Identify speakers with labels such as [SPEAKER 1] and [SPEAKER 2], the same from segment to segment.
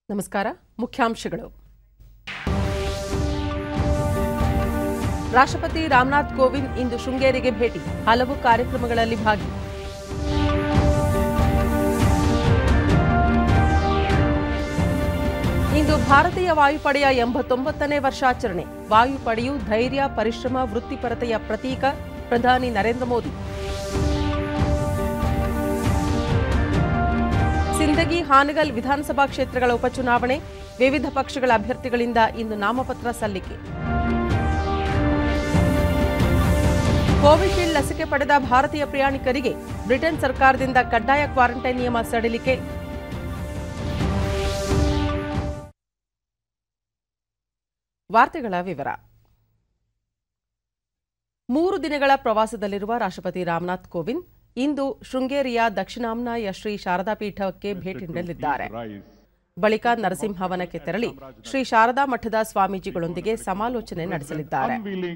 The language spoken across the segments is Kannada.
[SPEAKER 1] ನಮಸ್ಕಾರ ಮುಖ್ಯಾಂಶಗಳು ರಾಷ್ಟ್ರಪತಿ ರಾಮನಾಥ್ ಕೋವಿಂದ್ ಇಂದು ಶೃಂಗೇರಿಗೆ ಭೇಟಿ ಹಲವು ಕಾರ್ಯಕ್ರಮಗಳಲ್ಲಿ ಭಾಗಿ ಇಂದು ಭಾರತೀಯ ವಾಯುಪಡೆಯ ಎಂಬತ್ತೊಂಬತ್ತನೇ ವರ್ಷಾಚರಣೆ ವಾಯುಪಡೆಯು ಧೈರ್ಯ ಪರಿಶ್ರಮ ವೃತ್ತಿಪರತೆಯ ಪ್ರತೀಕ ಪ್ರಧಾನಿ ನರೇಂದ್ರ ಮೋದಿ ಸಿಂದಗಿ ಹಾನಗಲ್ ವಿಧಾನಸಭಾ ಕ್ಷೇತ್ರಗಳ ಉಪಚುನಾವಣೆ ವಿವಿಧ ಪಕ್ಷಗಳ ಅಭ್ಯರ್ಥಿಗಳಿಂದ ಇಂದು ನಾಮಪತ್ರ ಸಲ್ಲಿಕೆ ಕೋವಿಶೀಲ್ಡ್ ಲಸಿಕೆ ಪಡೆದ ಭಾರತೀಯ ಪ್ರಯಾಣಿಕರಿಗೆ ಬ್ರಿಟನ್ ಸರ್ಕಾರದಿಂದ ಕಡ್ಡಾಯ ಕ್ವಾರಂಟೈನ್ ನಿಯಮ ಸಡಿಲಿಕೆ ವಾರ್ತೆಗಳ ವಿವರ ಮೂರು ದಿನಗಳ ಪ್ರವಾಸದಲ್ಲಿರುವ ರಾಷ್ಟ್ರಪತಿ ರಾಮನಾಥ್ ಕೋವಿಂದ್ ಇಂದು ಶೃಂಗೇರಿಯ ದಕ್ಷಿಣಾಮ್ನಾಯ ಶ್ರೀ ಶಾರದಾ ಪೀಠಕ್ಕೆ ಭೇಟಿ ನೀಡಲಿದ್ದಾರೆ ಬಳಿಕ ನರಸಿಂಹವನಕ್ಕೆ ತೆರಳಿ ಶ್ರೀ ಶಾರದಾ ಮಠದ ಸ್ವಾಮೀಜಿಗಳೊಂದಿಗೆ ಸಮಾಲೋಚನೆ ನಡೆಸಲಿದ್ದಾರೆ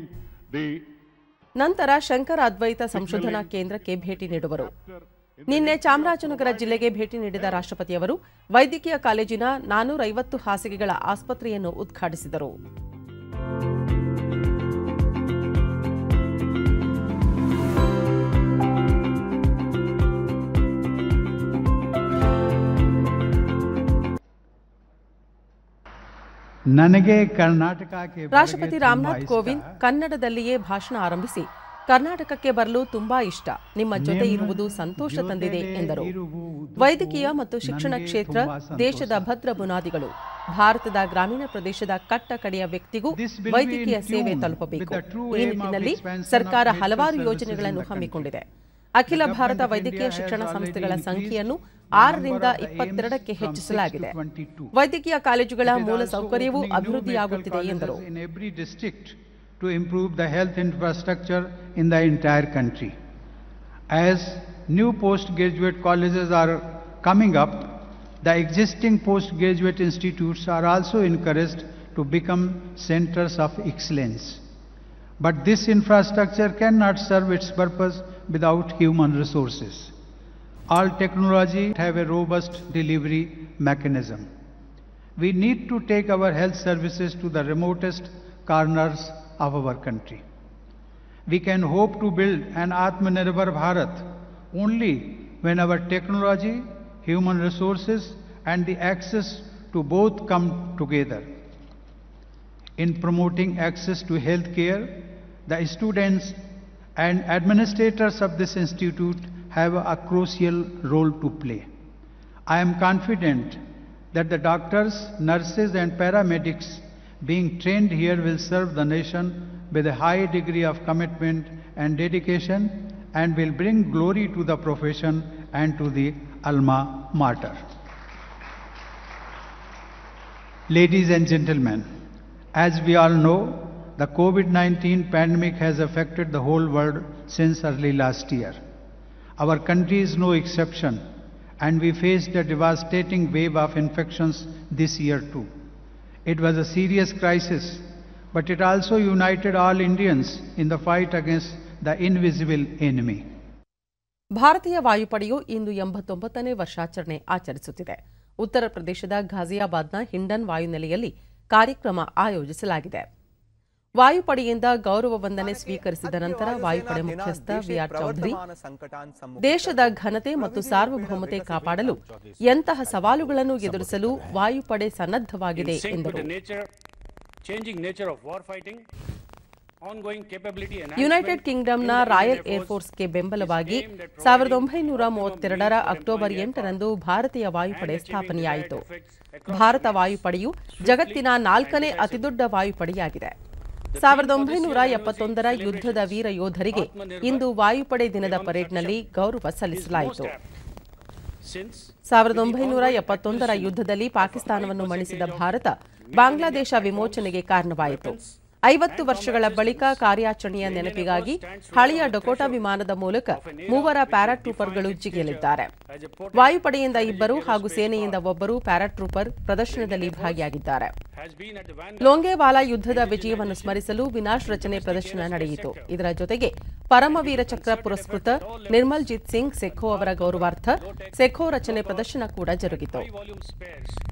[SPEAKER 1] ನಂತರ ಶಂಕರ ಅದ್ವೈತ ಸಂಶೋಧನಾ ಕೇಂದ್ರಕ್ಕೆ ಭೇಟಿ ನೀಡುವರು ನಿನ್ನೆ ಚಾಮರಾಜನಗರ ಜಿಲ್ಲೆಗೆ ಭೇಟಿ ನೀಡಿದ ರಾಷ್ಟ್ರಪತಿಯವರು ವೈದ್ಯಕೀಯ ಕಾಲೇಜಿನ ನಾನೂರೈವತ್ತು ಹಾಸಿಗೆಗಳ ಆಸ್ಪತ್ರೆಯನ್ನು ಉದ್ಘಾಟಿಸಿದರು
[SPEAKER 2] ನನಗೆ ಕರ್ನಾಟಕಕ್ಕೆ
[SPEAKER 1] ರಾಷ್ಟ್ರಪತಿ ರಾಮನಾಥ್ ಕೋವಿಂದ್ ಕನ್ನಡದಲ್ಲಿಯೇ ಭಾಷಣ ಆರಂಭಿಸಿ ಕರ್ನಾಟಕಕ್ಕೆ ಬರಲು ತುಂಬಾ ಇಷ್ಟ ನಿಮ್ಮ ಜೊತೆ ಇರುವುದು ಸಂತೋಷ ತಂದಿದೆ ಎಂದರು ವೈದ್ಯಕೀಯ ಮತ್ತು ಶಿಕ್ಷಣ ಕ್ಷೇತ್ರ ದೇಶದ ಭದ್ರ ಬುನಾದಿಗಳು ಭಾರತದ ಗ್ರಾಮೀಣ ಪ್ರದೇಶದ ಕಟ್ಟ ಕಡೆಯ ವ್ಯಕ್ತಿಗೂ ವೈದ್ಯಕೀಯ ಸೇವೆ ತಲುಪಬೇಕು ಈ ನಿಟ್ಟಿನಲ್ಲಿ ಸರ್ಕಾರ ಹಲವಾರು ಯೋಜನೆಗಳನ್ನು ಹಮ್ಮಿಕೊಂಡಿದೆ ಅಖಿಲ ಭಾರತ ವೈದ್ಯಕೀಯ ಶಿಕ್ಷಣ ಸಂಸ್ಥೆಗಳ ಸಂಖ್ಯೆಯನ್ನು ಆರರಿಂದ ಇಪ್ಪತ್ತೆರಡಕ್ಕೆ ಹೆಚ್ಚಿಸಲಾಗಿದೆ ವೈದ್ಯಕೀಯ ಕಾಲೇಜುಗಳ ಮೂಲ ಸೌಕರ್ಯವೂ ಅಭಿವೃದ್ಧಿಯಾಗುತ್ತಿದೆ ಎಂದರು
[SPEAKER 2] in every district to improve the health infrastructure in the entire country. As new postgraduate colleges are coming up, the existing postgraduate institutes are also encouraged to become centers of excellence. But this infrastructure cannot serve its purpose without human resources. All technology have a robust delivery mechanism. We need to take our health services to the remotest corners of our country. We can hope to build an Atmanirbhar Bharat only when our technology, human resources, and the access to both come together. In promoting access to health care, the students and administrators of this institute have a crucial role to play. I am confident that the doctors, nurses, and paramedics being trained here will serve the nation with a high degree of commitment and dedication and will bring glory to the profession and to the alma mater. Ladies and gentlemen, as we all know, the COVID 19 pandemic has affected the whole world since early last year. Our country is no exception, and we faced a devastating wave of infections this year too. It was a serious crisis, but it also united all Indians in the fight against the invisible enemy.
[SPEAKER 1] ಭಾರತೀಯ ವಾಯುಪಡೆಯು ಇಂದು ಎಂಬತ್ತೊಂಬತ್ತನೇ ವರ್ಷಾಚರಣೆ ಆಚರಿಸುತ್ತಿದೆ ಉತ್ತರ ಪ್ರದೇಶದ ಘಾಜಿಯಾಬಾದ್ನ ಹಿಂಡನ್ ವಾಯುನೆಲೆಯಲ್ಲಿ ಕಾರ್ಯಕ್ರಮ ಆಯೋಜಿಸಲಾಗಿದೆ ವಾಯುಪಡೆಯಿಂದ ಗೌರವ ವಂದನೆ ಸ್ವೀಕರಿಸಿದ ನಂತರ ವಾಯುಪಡೆ ಮುಖ್ಯಸ್ಥ ವಿಆರ್ ಚೌಧರಿ ದೇಶದ ಘನತೆ ಮತ್ತು ಸಾರ್ವಭೌಮತೆ ಕಾಪಾಡಲು ಎಂತಹ ಸವಾಲುಗಳನ್ನು ಎದುರಿಸಲು ವಾಯುಪಡೆ ಸನ್ನದ್ಧವಾಗಿದೆ ಎಂದರು
[SPEAKER 3] changing nature of war fighting, ongoing capability
[SPEAKER 1] united ಕಿಂಗ್ಡಮ್ನ ರಾಯಲ್ ಏರ್ಫೋರ್ಸ್ಗೆ ಬೆಂಬಲವಾಗಿ ಸಾವಿರದ ಒಂಬೈನೂರ ಮೂವತ್ತೆರಡರ ಅಕ್ಟೋಬರ್ ಎಂಟರಂದು ಭಾರತೀಯ ವಾಯುಪಡೆ ಸ್ಥಾಪನೆಯಾಯಿತು ಭಾರತ ವಾಯುಪಡೆಯು ಜಗತ್ತಿನ ನಾಲ್ಕನೇ ಅತಿದೊಡ್ಡ ವಾಯುಪಡೆಯಾಗಿದೆ ಸಾವಿರದ ಒಂಬೈನೂರ ಎಪ್ಪತ್ತೊಂದರ ಯುದ್ಧದ ವೀರ ಯೋಧರಿಗೆ ಇಂದು ವಾಯುಪಡೆ ದಿನದ ಪರೇಡ್ನಲ್ಲಿ ಗೌರವ ಸಲ್ಲಿಸಲಾಯಿತು
[SPEAKER 3] since
[SPEAKER 1] ಸಾವಿರದ ಒಂಬೈನೂರ ಎಪ್ಪತ್ತೊಂದರ ಯುದ್ಧದಲ್ಲಿ ಪಾಕಿಸ್ತಾನವನ್ನು ಮಣಿಸಿದ ಭಾರತ ಬಾಂಗ್ಲಾದೇಶ ವಿಮೋಚನೆಗೆ ಕಾರಣವಾಯಿತು ಐವತ್ತು ವರ್ಷಗಳ ಬಳಿಕ ಕಾರ್ಯಾಚರಣೆಯ ನೆನಪಿಗಾಗಿ ಹಳೆಯ ಡೊಕೋಟಾ ವಿಮಾನದ ಮೂಲಕ ಮೂವರ ಪ್ಯಾರಾಟ್ರೂಪರ್ಗಳು ಜಿಗಿಯಲಿದ್ದಾರೆ ವಾಯುಪಡೆಯಿಂದ ಇಬ್ಬರು ಹಾಗೂ ಸೇನೆಯಿಂದ ಒಬ್ಬರು ಪ್ಯಾರಾಟ್ರೂಪರ್ ಪ್ರದರ್ಶನದಲ್ಲಿ ಭಾಗಿಯಾಗಿದ್ದಾರೆ
[SPEAKER 3] has been at the van
[SPEAKER 1] ಲೋಂಗೇವಾಲಾ ಯುದ್ಧದ ವಿಜಯವನ್ನು ಸ್ಮರಿಸಲು ವಿನಾಶ್ ರಚನೆ ಪ್ರದರ್ಶನ ನಡೆಯಿತು ಇದರ ಜೊತೆಗೆ ಪರಮವೀರ ಚಕ್ರ ಪುರಸ್ಕೃತ ನಿರ್ಮಲ್ಜಿತ್ ಸಿಂಗ್ ಸೆಖೋ ಅವರ ಗೌರವಾರ್ಥ ಸೆಖೋ ರಚನೆ ಪ್ರದರ್ಶನ ಕೂಡ ಜರುಗಿತು
[SPEAKER 3] volume spares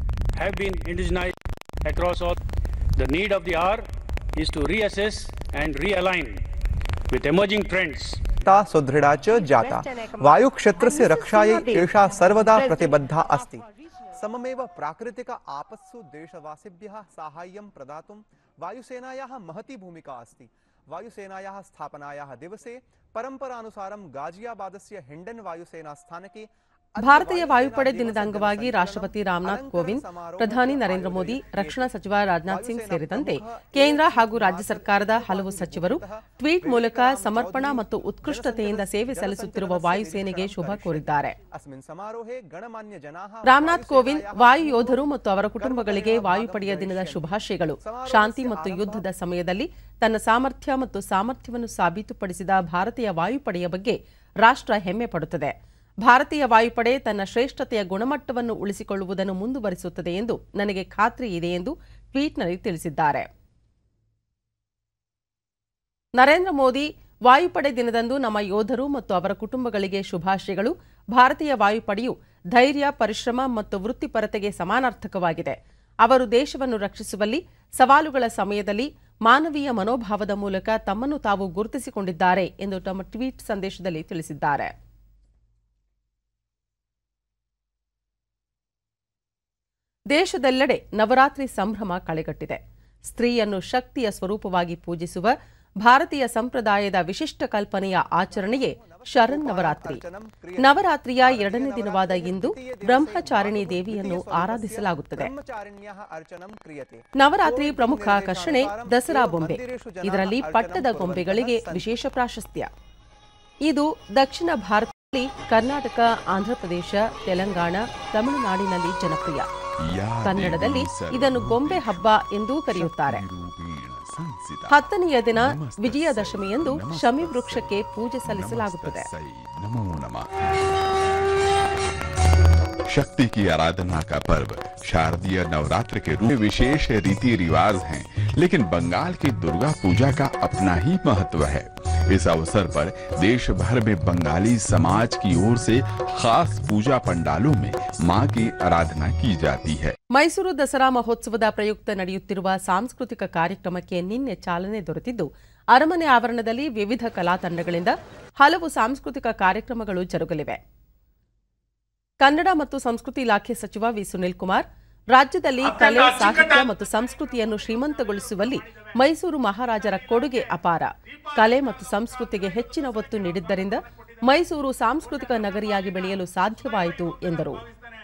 [SPEAKER 3] have been indigenized across all. The need of the hour is to reassess and realign with emerging trends
[SPEAKER 4] ता सुदृढ़ा च जाता वायुक्षेत्रस्य रक्षायै एषा सर्वदा प्रतिबद्धा अस्ति सममेव प्राकृतिक आपत्सु देशवासिभ्यः साहाय्यं प्रदातुं वायुसेनायाः महती भूमिका अस्ति वायुसेनायाः स्थापनायाः दिवसे परम्परानुसारं गाजियाबादस्य हिण्डन् वायुसेनास्थानके
[SPEAKER 1] ಭಾರತೀಯ ವಾಯುಪಡೆ ದಿನದ ಅಂಗವಾಗಿ ರಾಷ್ಟ್ರಪತಿ ರಾಮನಾಥ್ ಕೋವಿಂದ್ ಪ್ರಧಾನಿ ನರೇಂದ್ರ ಮೋದಿ ರಕ್ಷಣಾ ಸಚಿವ ರಾಜನಾಥ್ ಸಿಂಗ್ ಸೇರಿದಂತೆ ಕೇಂದ್ರ ಹಾಗೂ ರಾಜ್ಯ ಸರ್ಕಾರದ ಹಲವು ಸಚಿವರು ಟ್ವೀಟ್ ಮೂಲಕ ಸಮರ್ಪಣಾ ಮತ್ತು ಉತ್ಕೃಷ್ಟತೆಯಿಂದ ಸೇವೆ ಸಲ್ಲಿಸುತ್ತಿರುವ ವಾಯುಸೇನೆಗೆ ಶುಭ ಕೋರಿದ್ದಾರೆ
[SPEAKER 4] अस्मिन् समारोहे गणमान्यजनाः
[SPEAKER 1] ರಾಮನಾಥ್ ಕೋವಿಂದ್ ವಾಯು ಯೋಧರು ಮತ್ತು ಅವರ ಕುಟುಂಬಗಳಿಗೆ ವಾಯುಪಡೆಯ ದಿನದ ಶುಭಾಶಯಗಳು ಶಾಂತಿ ಮತ್ತು ಯುದ್ಧದ ಸಮಯದಲ್ಲಿ ತನ್ನ ಸಾಮರ್ಥ್ಯ ಮತ್ತು ಸಾಮರ್ಥ್ಯವನ್ನು ಸಾಬೀತುಪಡಿಸಿದ ಭಾರತೀಯ ವಾಯುಪಡೆಯ ಬಗ್ಗೆ ರಾಷ್ಟ್ರ ಹೆಮ್ಮೆ ಪಡುತ್ತದೆ ಭಾರತೀಯ ವಾಯುಪಡೆ ತನ್ನ ಶ್ರೇಷ್ಠತೆಯ ಗುಣಮಟ್ಟವನ್ನು ಉಳಿಸಿಕೊಳ್ಳುವುದನ್ನು ಮುಂದುವರಿಸುತ್ತದೆ ಎಂದು ನನಗೆ ಖಾತ್ರಿ ಇದೆ ಎಂದು ಟ್ವೀಟ್ನಲ್ಲಿ ತಿಳಿಸಿದ್ದಾರೆ ನರೇಂದ್ರ ಮೋದಿ ವಾಯುಪಡೆ ದಿನದಂದು ನಮ್ಮ ಯೋಧರು ಮತ್ತು ಅವರ ಕುಟುಂಬಗಳಿಗೆ ಶುಭಾಶಯಗಳು ಭಾರತೀಯ ವಾಯುಪಡೆಯು ಧೈರ್ಯ ಪರಿಶ್ರಮ ಮತ್ತು ವೃತ್ತಿಪರತೆಗೆ ಸಮಾನಾರ್ಥಕವಾಗಿದೆ ಅವರು ದೇಶವನ್ನು ರಕ್ಷಿಸುವಲ್ಲಿ ಸವಾಲುಗಳ ಸಮಯದಲ್ಲಿ ಮಾನವೀಯ ಮನೋಭಾವದ ಮೂಲಕ ತಮ್ಮನ್ನು ತಾವು ಗುರುತಿಸಿಕೊಂಡಿದ್ದಾರೆ ಎಂದು ತಮ್ಮ ಟ್ವೀಟ್ ಸಂದೇಶದಲ್ಲಿ ತಿಳಿಸಿದ್ದಾರೆ ದೇಶದೆಲ್ಲೆಡೆ ನವರಾತ್ರಿ ಸಂಭ್ರಮ ಕಳೆಗಟ್ಟಿದೆ ಸ್ತ್ರೀಯನ್ನು ಶಕ್ತಿಯ ಸ್ವರೂಪವಾಗಿ ಪೂಜಿಸುವ ಭಾರತೀಯ ಸಂಪ್ರದಾಯದ ವಿಶಿಷ್ಟ ಕಲ್ಪನೆಯ ಆಚರಣೆಯೇ ಶರನ್ನವರಾತ್ರಿ ನವರಾತ್ರಿಯ ಎರಡನೇ ದಿನವಾದ ಇಂದು ಬ್ರಹ್ಮಚಾರಿಣಿ ದೇವಿಯನ್ನು ಆರಾಧಿಸಲಾಗುತ್ತದೆ
[SPEAKER 4] ब्रह्मचारिण्याः अर्चनं क्रियते
[SPEAKER 1] ನವರಾತ್ರಿ ಪ್ರಮುಖ ಆಕರ್ಷಣೆ ದಸರಾ ಬೊಂಬೆ ಇದರಲ್ಲಿ ಪಟ್ಟದ ಗೊಂಬೆಗಳಿಗೆ ವಿಶೇಷ ಪ್ರಾಶಸ್ತ್ಯ ಇದು ದಕ್ಷಿಣ ಭಾರತದಲ್ಲಿ ಕರ್ನಾಟಕ ಆಂಧ್ರಪ್ರದೇಶ ತೆಲಂಗಾಣ ತಮಿಳುನಾಡಿನಲ್ಲಿ ಜನಪ್ರಿಯ ಕನ್ನಡದಲ್ಲಿ ಇದನ್ನು ಗೊಂಬೆ ಹಬ್ಬ ಎಂದೂ ಕರೆಯುತ್ತಾರೆ ಹತ್ತನೆಯ ದಿನ ವಿಜಯದಶಮಿಯಂದು ಶಮಿ ವೃಕ್ಷಕ್ಕೆ ಪೂಜೆ ಸಲ್ಲಿಸಲಾಗುತ್ತದೆ
[SPEAKER 5] नमो नमः शक्ति की आराधना का पर्व शारदीय नवरात्र के रूप में विशेष रीति रिवाज हैं, लेकिन बंगाल की दुर्गा पूजा का अपना ही महत्व है इस अवसर पर देश भर में बंगाली समाज की ओर से खास पूजा पंडालों में मां की आराधना की जाती है
[SPEAKER 1] ಮೈಸೂರು ದಸರಾ ಮಹೋತ್ಸವದ ಪ್ರಯುಕ್ತ ನಡೆಯುತ್ತಿರುವ ಸಾಂಸ್ಕೃತಿಕ ಕಾರ್ಯಕ್ರಮಕ್ಕೆ ನಿನ್ನೆ ಚಾಲನೆ ದೊರೆತಿದ್ದು ಅರಮನೆ ಆವರಣದಲ್ಲಿ ವಿವಿಧ ಕಲಾ ತಂಡಗಳಿಂದ ಹಲವು ಸಾಂಸ್ಕೃತಿಕ ಕಾರ್ಯಕ್ರಮಗಳು ಜರುಗಲಿವೆ ಕನ್ನಡ ಮತ್ತು ಸಂಸ್ಕೃತಿ ಇಲಾಖೆ ಸಚಿವ ವಿ ಸುನಿಲ್ ಕುಮಾರ್ ರಾಜ್ಯದಲ್ಲಿ ಕಲೆ ಸಾಹಿತ್ಯ ಮತ್ತು ಸಂಸ್ಕೃತಿಯನ್ನು ಶ್ರೀಮಂತಗೊಳಿಸುವಲ್ಲಿ ಮೈಸೂರು ಮಹಾರಾಜರ ಕೊಡುಗೆ ಅಪಾರ ಕಲೆ ಮತ್ತು ಸಂಸ್ಕೃತಿಗೆ ಹೆಚ್ಚಿನ ಒತ್ತು ನೀಡಿದ್ದರಿಂದ ಮೈಸೂರು ಸಾಂಸ್ಕೃತಿಕ ನಗರಿಯಾಗಿ ಬೆಳೆಯಲು ಸಾಧ್ಯವಾಯಿತು ಎಂದರು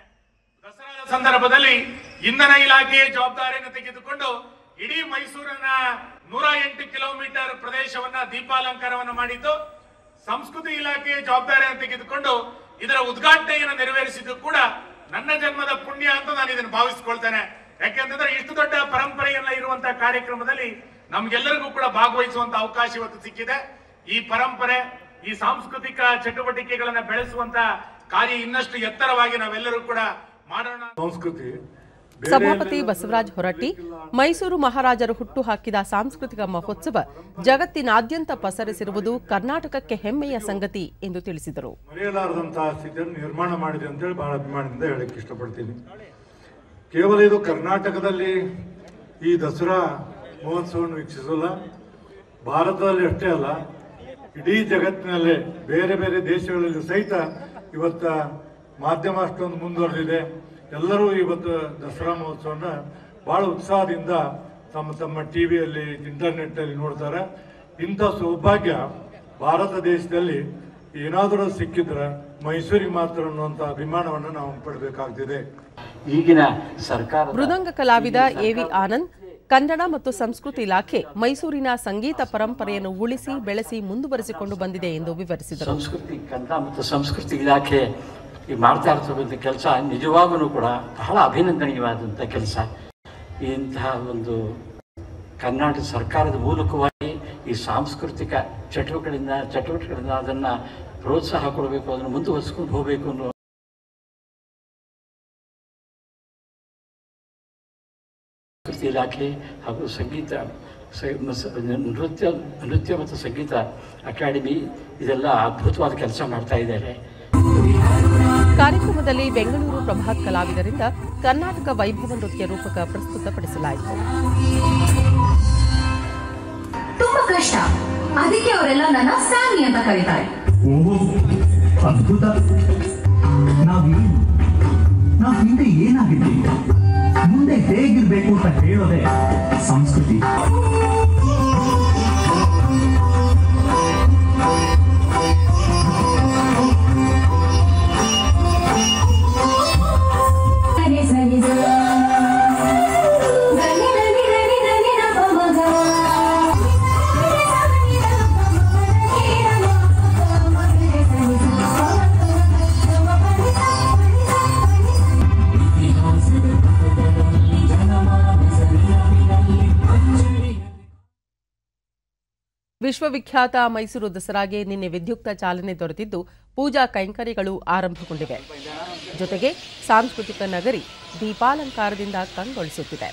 [SPEAKER 6] ದಸರಾದ ಸಂದರ್ಭದಲ್ಲಿ ಇಂಧನ ಇಲಾಖೆಯ ಜವಾಬ್ದಾರಿಯನ್ನು ತೆಗೆದುಕೊಂಡು ಇಡೀ ಮೈಸೂರಿನ ನೂರ ಎಂಟು ಕಿಲೋಮೀಟರ್ ಪ್ರದೇಶವನ್ನ ದೀಪಾಲಂಕಾರವನ್ನು ಮಾಡಿದ್ದು ಸಂಸ್ಕೃತಿ ಇಲಾಖೆಯ ಜವಾಬ್ದಾರಿಯನ್ನು ತೆಗೆದುಕೊಂಡು ಇದರ ಉದ್ಘಾಟನೆಯನ್ನು ನೆರವೇರಿಸಿದ್ದು ಕೂಡ ನನ್ನ ಜನ್ಮದ ಪುಣ್ಯ ಅಂತ ನಾನು ಇದನ್ನು ಭಾವಿಸಿಕೊಳ್ತೇನೆ ಯಾಕೆಂತಂದ್ರೆ ಇಷ್ಟು ದೊಡ್ಡ ಪರಂಪರೆಯನ್ನ ಇರುವಂತಹ ಕಾರ್ಯಕ್ರಮದಲ್ಲಿ ನಮ್ಗೆಲ್ಲರಿಗೂ ಕೂಡ ಭಾಗವಹಿಸುವಂತ ಅವಕಾಶ ಇವತ್ತು ಸಿಕ್ಕಿದೆ ಈ ಪರಂಪರೆ ಈ ಸಾಂಸ್ಕೃತಿಕ ಚಟುವಟಿಕೆಗಳನ್ನ ಬೆಳೆಸುವಂತ ಕಾರ್ಯ ಇನ್ನಷ್ಟು ಎತ್ತರವಾಗಿ ನಾವೆಲ್ಲರೂ ಕೂಡ ಮಾಡೋಣ
[SPEAKER 7] ಸಂಸ್ಕೃತಿ
[SPEAKER 1] ಸಭಾಪತಿ ಬಸವರಾಜ ಹೊರಟ್ಟಿ ಮೈಸೂರು ಮಹಾರಾಜರು ಹುಟ್ಟು ಹಾಕಿದ ಸಾಂಸ್ಕೃತಿಕ ಮಹೋತ್ಸವ ಜಗತ್ತಿನಾದ್ಯಂತ ಪಸರಿಸಿರುವುದು ಕರ್ನಾಟಕಕ್ಕೆ ಹೆಮ್ಮೆಯ ಸಂಗತಿ ಎಂದು ತಿಳಿಸಿದರು
[SPEAKER 7] ಮರೆಯಲಾರದಂತಹ ಸ್ಥಿತಿಯನ್ನು ನಿರ್ಮಾಣ ಮಾಡಿದೆ ಅಂತೇಳಿ ಬಹಳ ಅಭಿಮಾನದಿಂದ ಹೇಳಕ್ಕೆ ಇಷ್ಟಪಡ್ತೀನಿ ಕೇವಲ ಇದು ಕರ್ನಾಟಕದಲ್ಲಿ ಈ ದಸರಾ ಮಹೋತ್ಸವವನ್ನು ವೀಕ್ಷಿಸಲ್ಲ ಭಾರತದಲ್ಲಿ ಅಷ್ಟೇ ಅಲ್ಲ ಇಡೀ ಜಗತ್ತಿನಲ್ಲೇ ಬೇರೆ ಬೇರೆ ದೇಶಗಳಲ್ಲಿ ಸಹಿತ ಇವತ್ತ ಮಾಧ್ಯಮ ಅಷ್ಟೊಂದು ಮುಂದುವರೆದಿದೆ ಎಲ್ಲರೂ ಇವತ್ತು ದಸರಾ ಮಹೋತ್ಸವನ ಬಹಳ ಉತ್ಸಾಹದಿಂದ ತಮ್ಮ ತಮ್ಮ ಟಿವಿಯಲ್ಲಿ ಇಂಟರ್ನೆಟ್ಟಲ್ಲಿ ನೋಡ್ತಾರೆ ಇಂಥ ಸೌಭಾಗ್ಯ ಭಾರತ ದೇಶದಲ್ಲಿ ಏನಾದರೂ ಸಿಕ್ಕಿದ್ರೆ ಮೈಸೂರಿಗೆ ಮಾತ್ರ ಅನ್ನುವಂಥ ಅಭಿಮಾನವನ್ನು ನಾವು ಪಡಬೇಕಾಗ್ತಿದೆ
[SPEAKER 8] ಈಗಿನ ಸರ್ಕಾರ
[SPEAKER 1] ಮೃದಂಗ ಕಲಾವಿದ ಎವಿ ಆನಂದ್ ಕನ್ನಡ ಮತ್ತು ಸಂಸ್ಕೃತಿ ಇಲಾಖೆ ಮೈಸೂರಿನ ಸಂಗೀತ ಪರಂಪರೆಯನ್ನು ಉಳಿಸಿ ಬೆಳೆಸಿ ಮುಂದುವರಿಸಿಕೊಂಡು ಬಂದಿದೆ ಎಂದು ವಿವರಿಸಿದರು
[SPEAKER 8] ಸಂಸ್ಕೃತಿ ಕನ್ನಡ ಮತ್ತು ಸಂಸ್ಕೃತಿ ಇಲಾಖೆ ಈ ಮಾಡ್ತಾ ಇರ್ತಕ್ಕಂಥ ಕೆಲಸ ನಿಜವಾಗಲೂ ಕೂಡ ಬಹಳ ಅಭಿನಂದನೀಯವಾದಂಥ ಕೆಲಸ ಇಂತಹ ಒಂದು ಕರ್ನಾಟಕ ಸರ್ಕಾರದ ಮೂಲಕವಾಗಿ ಈ ಸಾಂಸ್ಕೃತಿಕ ಚಟುವಟಿಕೆಗಳಿಂದ ಚಟುವಟಿಕೆಗಳಿಂದ ಅದನ್ನು ಪ್ರೋತ್ಸಾಹ ಕೊಡಬೇಕು ಅದನ್ನು ಮುಂದುವರಿಸ್ಕೊಂಡು ಹೋಗಬೇಕು ಅನ್ನೋ ಸಂಸ್ಕೃತಿ ಇಲಾಖೆ ಹಾಗೂ ಸಂಗೀತ ಸ- ಸ- ನೃತ್ಯ ನೃತ್ಯ ಮತ್ತು ಸಂಗೀತ ಅಕಾಡೆಮಿ ಇದೆಲ್ಲ ಅದ್ಭುತವಾದ ಕೆಲಸ ಮಾಡ್ತಾ ಇದ್ದಾರೆ
[SPEAKER 1] ಕಾರ್ಯಕ್ರಮದಲ್ಲಿ ಬೆಂಗಳೂರು ಪ್ರಭಾತ್ ಕಲಾವಿದರಿಂದ ಕರ್ನಾಟಕ ವೈಭವ ನೃತ್ಯ ರೂಪಕ ಪ್ರಸ್ತುತಪಡಿಸಲಾಯಿತು
[SPEAKER 9] ತುಂಬಾ ಕಷ್ಟ ಅದಕ್ಕೆ ಅವರೆಲ್ಲ ನನ್ನ ಸ್ಯಾಮಿ ಅಂತ ಕರೀತಾರೆ
[SPEAKER 10] ಓಹೋ ಅದ್ಭುತ ನಾವೇನು ನಾವು ಹಿಂದೆ ಏನಾಗಿದ್ದೀವಿ ಮುಂದೆ ಹೇಗಿರ್ಬೇಕು ಅಂತ ಹೇಳೋದೇ ಸಂಸ್ಕೃತಿ
[SPEAKER 9] ಸರಿ ಸರಿ ಸ. ಗನಿ ಗನಿ ಗನಿ ಗನಿ ರ ಪ ಮ ಗ. ಗನಿ ಸ ಗನಿ ರ ಪ ಮ ಗ ರ ನಿ ರ ಮ ಪ ಮ ಗ ರೆ ಸ ನಿ ಸ ಪ ಮ ಗ ರ ಮ ಪ ನಿ ಸ ಪ ನಿ ಸ ಪ ನಿ ಸ. ಇತಿಹಾಸದ ಪಥದಲ್ಲಿ ಜನಮಾನ ಸರಿಯಾಗಿರಲಿ ಅಂಜಲಿ
[SPEAKER 1] ವಿಶ್ವವಿಖ್ಯಾತ ಮೈಸೂರು ದಸರಾಗೆ ನಿನ್ನೆ ವಿದ್ಯುಕ್ತ ಚಾಲನೆ ದೊರೆತಿದ್ದು ಪೂಜಾ ಕೈಂಕರ್ಯಗಳು ಆರಂಭಗೊಂಡಿವೆ ಜೊತೆಗೆ ಸಾಂಸ್ಕೃತಿಕ ನಗರಿ ದೀಪಾಲಂಕಾರದಿಂದ ಕಂಗೊಳಿಸುತ್ತಿದೆ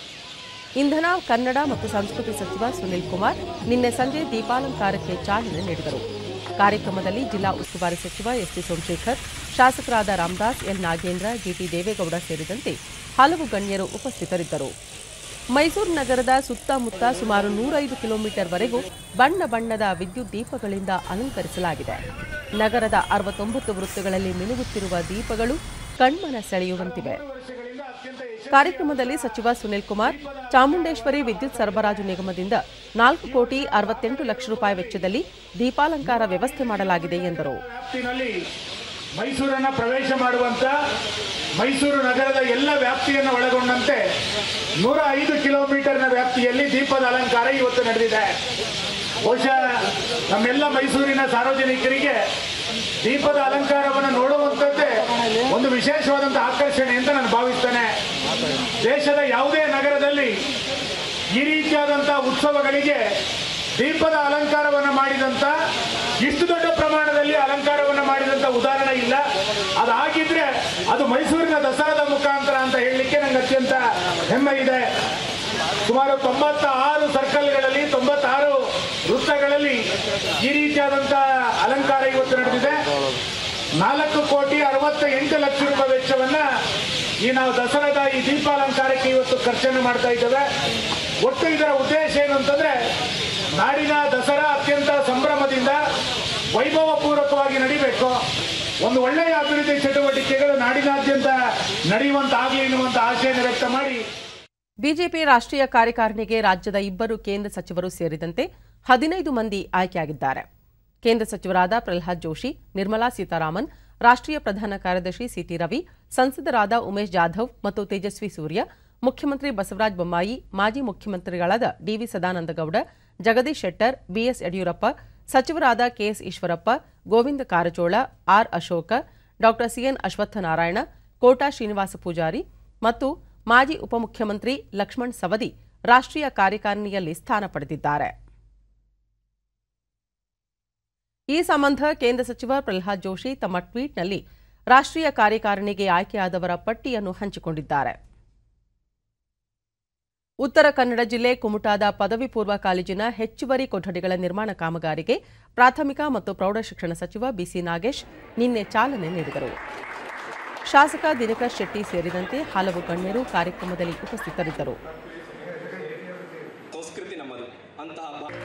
[SPEAKER 1] ಇಂಧನ ಕನ್ನಡ ಮತ್ತು ಸಂಸ್ಕೃತಿ ಸಚಿವ ಸುನಿಲ್ ಕುಮಾರ್ ನಿನ್ನೆ ಸಂಜೆ ದೀಪಾಲಂಕಾರಕ್ಕೆ ಚಾಲನೆ ನೀಡಿದರು ಕಾರ್ಯಕ್ರಮದಲ್ಲಿ ಜಿಲ್ಲಾ ಉಸ್ತುವಾರಿ ಸಚಿವ ಎಸ್ಟಿ ಸೋಮಶೇಖರ್ ಶಾಸಕರಾದ ರಾಮದಾಸ್ ಎಲ್ ನಾಗೇಂದ್ರ ಜಿಟಿ ದೇವೇಗೌಡ ಸೇರಿದಂತೆ ಹಲವು ಗಣ್ಯರು ಉಪಸ್ಥಿತರಿದ್ದರು ಮೈಸೂರು ನಗರದ ಸುತ್ತಮುತ್ತ ಸುಮಾರು ನೂರೈದು ಕಿಲೋಮೀಟರ್ವರೆಗೂ ಬಣ್ಣ ಬಣ್ಣದ ವಿದ್ಯುತ್ ದೀಪಗಳಿಂದ ಅಲಂಕರಿಸಲಾಗಿದೆ ನಗರದ ಅರವತ್ತೊಂಬತ್ತು ವೃತ್ತಗಳಲ್ಲಿ ಮಿನುಗುತ್ತಿರುವ ದೀಪಗಳು ಕಣ್ಮನ ಸೆಳೆಯುವಂತಿವೆ ಕಾರ್ಯಕ್ರಮದಲ್ಲಿ ಸಚಿವ ಸುನಿಲ್ ಕುಮಾರ್ ಚಾಮುಂಡೇಶ್ವರಿ ವಿದ್ಯುತ್ ಸರಬರಾಜು ನಿಗಮದಿಂದ ನಾಲ್ಕು ಕೋಟಿ ಅರವತ್ತೆಂಟು ಲಕ್ಷ ರೂಪಾಯಿ ವೆಚ್ಚದಲ್ಲಿ ದೀಪಾಲಂಕಾರ ವ್ಯವಸ್ಥೆ ಮಾಡಲಾಗಿದೆ ಎಂದರು
[SPEAKER 6] ವ್ಯಾಪ್ತಿನಲ್ಲಿ ಮೈಸೂರನ್ನ ಪ್ರವೇಶ ಮಾಡುವಂತ ಮೈಸೂರು ನಗರದ ಎಲ್ಲ ವ್ಯಾಪ್ತಿಯನ್ನು ಒಳಗೊಂಡಂತೆ ನೂರ ಐದು ಕಿಲೋಮೀಟರ್ನ ವ್ಯಾಪ್ತಿಯಲ್ಲಿ ದೀಪದ ಅಲಂಕಾರ ಇವತ್ತು ನಡೆದಿದೆ ಬಹುಶಃ ನಮ್ಮೆಲ್ಲ ಮೈಸೂರಿನ ಸಾರ್ವಜನಿಕರಿಗೆ ದೀಪದ ಅಲಂಕಾರವನ್ನು ನೋಡುವಂಥದ್ದೇ ಒಂದು ವಿಶೇಷವಾದಂಥ ಆಕರ್ಷಣೆ ಅಂತ ನಾನು ಭಾವಿಸ್ತೇನೆ ದೇಶದ ಯಾವುದೇ ನಗರದಲ್ಲಿ ಈ ರೀತಿಯಾದಂಥ ಉತ್ಸವಗಳಿಗೆ ದೀಪದ ಅಲಂಕಾರವನ್ನು ಮಾಡಿದಂತ ಇಷ್ಟು ದೊಡ್ಡ ಪ್ರಮಾಣದಲ್ಲಿ ಅಲಂಕಾರವನ್ನು ಮಾಡಿದಂತ ಉದಾಹರಣೆ ಇಲ್ಲ ಅದಾಗಿದ್ರೆ ಅದು ಮೈಸೂರಿನ ದಸರಾದ ಮುಖಾಂತರ ಅಂತ ಹೇಳಲಿಕ್ಕೆ ನಂಗೆ ಅತ್ಯಂತ ಹೆಮ್ಮೆ ಇದೆ ಸುಮಾರು ತೊಂಬತ್ತ ಆರು ಸರ್ಕಲ್ಗಳಲ್ಲಿ ತೊಂಬತ್ತಾರು ವೃತ್ತಗಳಲ್ಲಿ ಈ ರೀತಿಯಾದಂತ ಅಲಂಕಾರ ಇವತ್ತು ನಡೆದಿದೆ ನಾಲ್ಕು ಕೋಟಿ ಅರವತ್ತ ಎಂಟು ಲಕ್ಷ ರೂಪಾಯಿ ವೆಚ್ಚವನ್ನ ಈ ನಾವು ದಸರಾದ ಈ ದೀಪಾಲಂಕಾರಕ್ಕೆ ಇವತ್ತು ಖರ್ಚನ್ನು ಮಾಡ್ತಾ ಇದ್ದೇವೆ ಒಟ್ಟು ಇದರ ಉದ್ದೇಶ ಏನು ಅಂತಂದ್ರೆ ನಾಡಿನ ದಸರಾ ಅತ್ಯಂತ ಸಂಭ್ರಮದಿಂದ ವೈಭವ ಪೂರ್ವಕವಾಗಿ ನಡಿಬೇಕು ಒಂದು ಒಳ್ಳೆಯ ಅಭಿವೃದ್ಧಿ ಚಟುವಟಿಕೆಗಳು ನಾಡಿನಾದ್ಯಂತ ನಡೆಯುವಂತಾಗಲಿ ಎನ್ನುವಂತ ಆಶೆಯನ್ನು ವ್ಯಕ್ತ ಮಾಡಿ
[SPEAKER 1] ಬಿಜೆಪಿ ರಾಷ್ಟ್ರೀಯ ಕಾರ್ಯಕಾರಿಣಿಗೆ ರಾಜ್ಯದ ಇಬ್ಬರು ಕೇಂದ್ರ ಸಚಿವರು ಸೇರಿದಂತೆ ಹದಿನೈದು ಮಂದಿ ಆಯ್ಕೆಯಾಗಿದ್ದಾರೆ ಕೇಂದ್ರ ಸಚಿವರಾದ ಪ್ರಹ್ಲಾದ್ ಜೋಶಿ ನಿರ್ಮಲಾ ಸೀತಾರಾಮನ್ ರಾಷ್ಟ್ರೀಯ ಪ್ರಧಾನ ಕಾರ್ಯದರ್ಶಿ ಸಿಟಿ ರವಿ ಸಂಸದರಾದ ಉಮೇಶ್ ಜಾಧವ್ ಮತ್ತು ತೇಜಸ್ವಿ ಸೂರ್ಯ ಮುಖ್ಯಮಂತ್ರಿ ಬಸವರಾಜ ಬೊಮ್ಮಾಯಿ ಮಾಜಿ ಮುಖ್ಯಮಂತ್ರಿಗಳಾದ ಡಿವಿ ಸದಾನಂದಗೌಡ ಜಗದೀಶ್ ಶೆಟ್ಟರ್ ಬಿಎಸ್ ಯಡಿಯೂರಪ್ಪ ಸಚಿವರಾದ ಕೆಎಸ್ ಈಶ್ವರಪ್ಪ ಗೋವಿಂದ ಕಾರಜೋಳ ಆರ್ ಅಶೋಕ ಡಾ ಸಿಎನ್ ಅಶ್ವತ್ಥನಾರಾಯಣ ಕೋಟಾ ಶ್ರೀನಿವಾಸ ಪೂಜಾರಿ ಮತ್ತು ಮಾಜಿ ಉಪಮುಖ್ಯಮಂತ್ರಿ ಲಕ್ಷ್ಮಣ್ ಸವದಿ ರಾಷ್ಟ್ರೀಯ ಕಾರ್ಯಕಾರಿಣಿಯಲ್ಲಿ ಸ್ಥಾನ ಪಡೆದಿದ್ದಾರೆ ಈ ಸಂಬಂಧ ಕೇಂದ್ರ ಸಚಿವ ಪ್ರಹ್ಲಾದ್ ಜೋಶಿ ತಮ್ಮ ಟ್ವೀಟ್ನಲ್ಲಿ ರಾಷ್ಟ್ರೀಯ ಕಾರ್ಯಕಾರಿಣಿಗೆ ಆಯ್ಕೆಯಾದವರ ಪಟ್ಟಿಯನ್ನು ಹಂಚಿಕೊಂಡಿದ್ದಾರೆ ಉತ್ತರ ಕನ್ನಡ ಜಿಲ್ಲೆ ಕುಮಟಾದ ಪದವಿ ಪೂರ್ವ ಕಾಲೇಜಿನ ಹೆಚ್ಚುವರಿ ಕೊಠಡಿಗಳ ನಿರ್ಮಾಣ ಕಾಮಗಾರಿಗೆ ಪ್ರಾಥಮಿಕ ಮತ್ತು ಪ್ರೌಢಶಿಕ್ಷಣ ಸಚಿವ ಬಿಸಿ ನಾಗೇಶ್ ನಿನ್ನೆ ಚಾಲನೆ ನೀಡಿದರು ಶಾಸಕ ದಿನಕರ್ ಶೆಟ್ಟಿ ಸೇರಿದಂತೆ ಹಲವು ಗಣ್ಯರು ಕಾರ್ಯಕ್ರಮದಲ್ಲಿ ಉಪಸ್ಥಿತರಿದ್ದರು
[SPEAKER 11] ಸಂಸ್ಕೃತಿ ನಮ್ಮದು ಅಂತಹ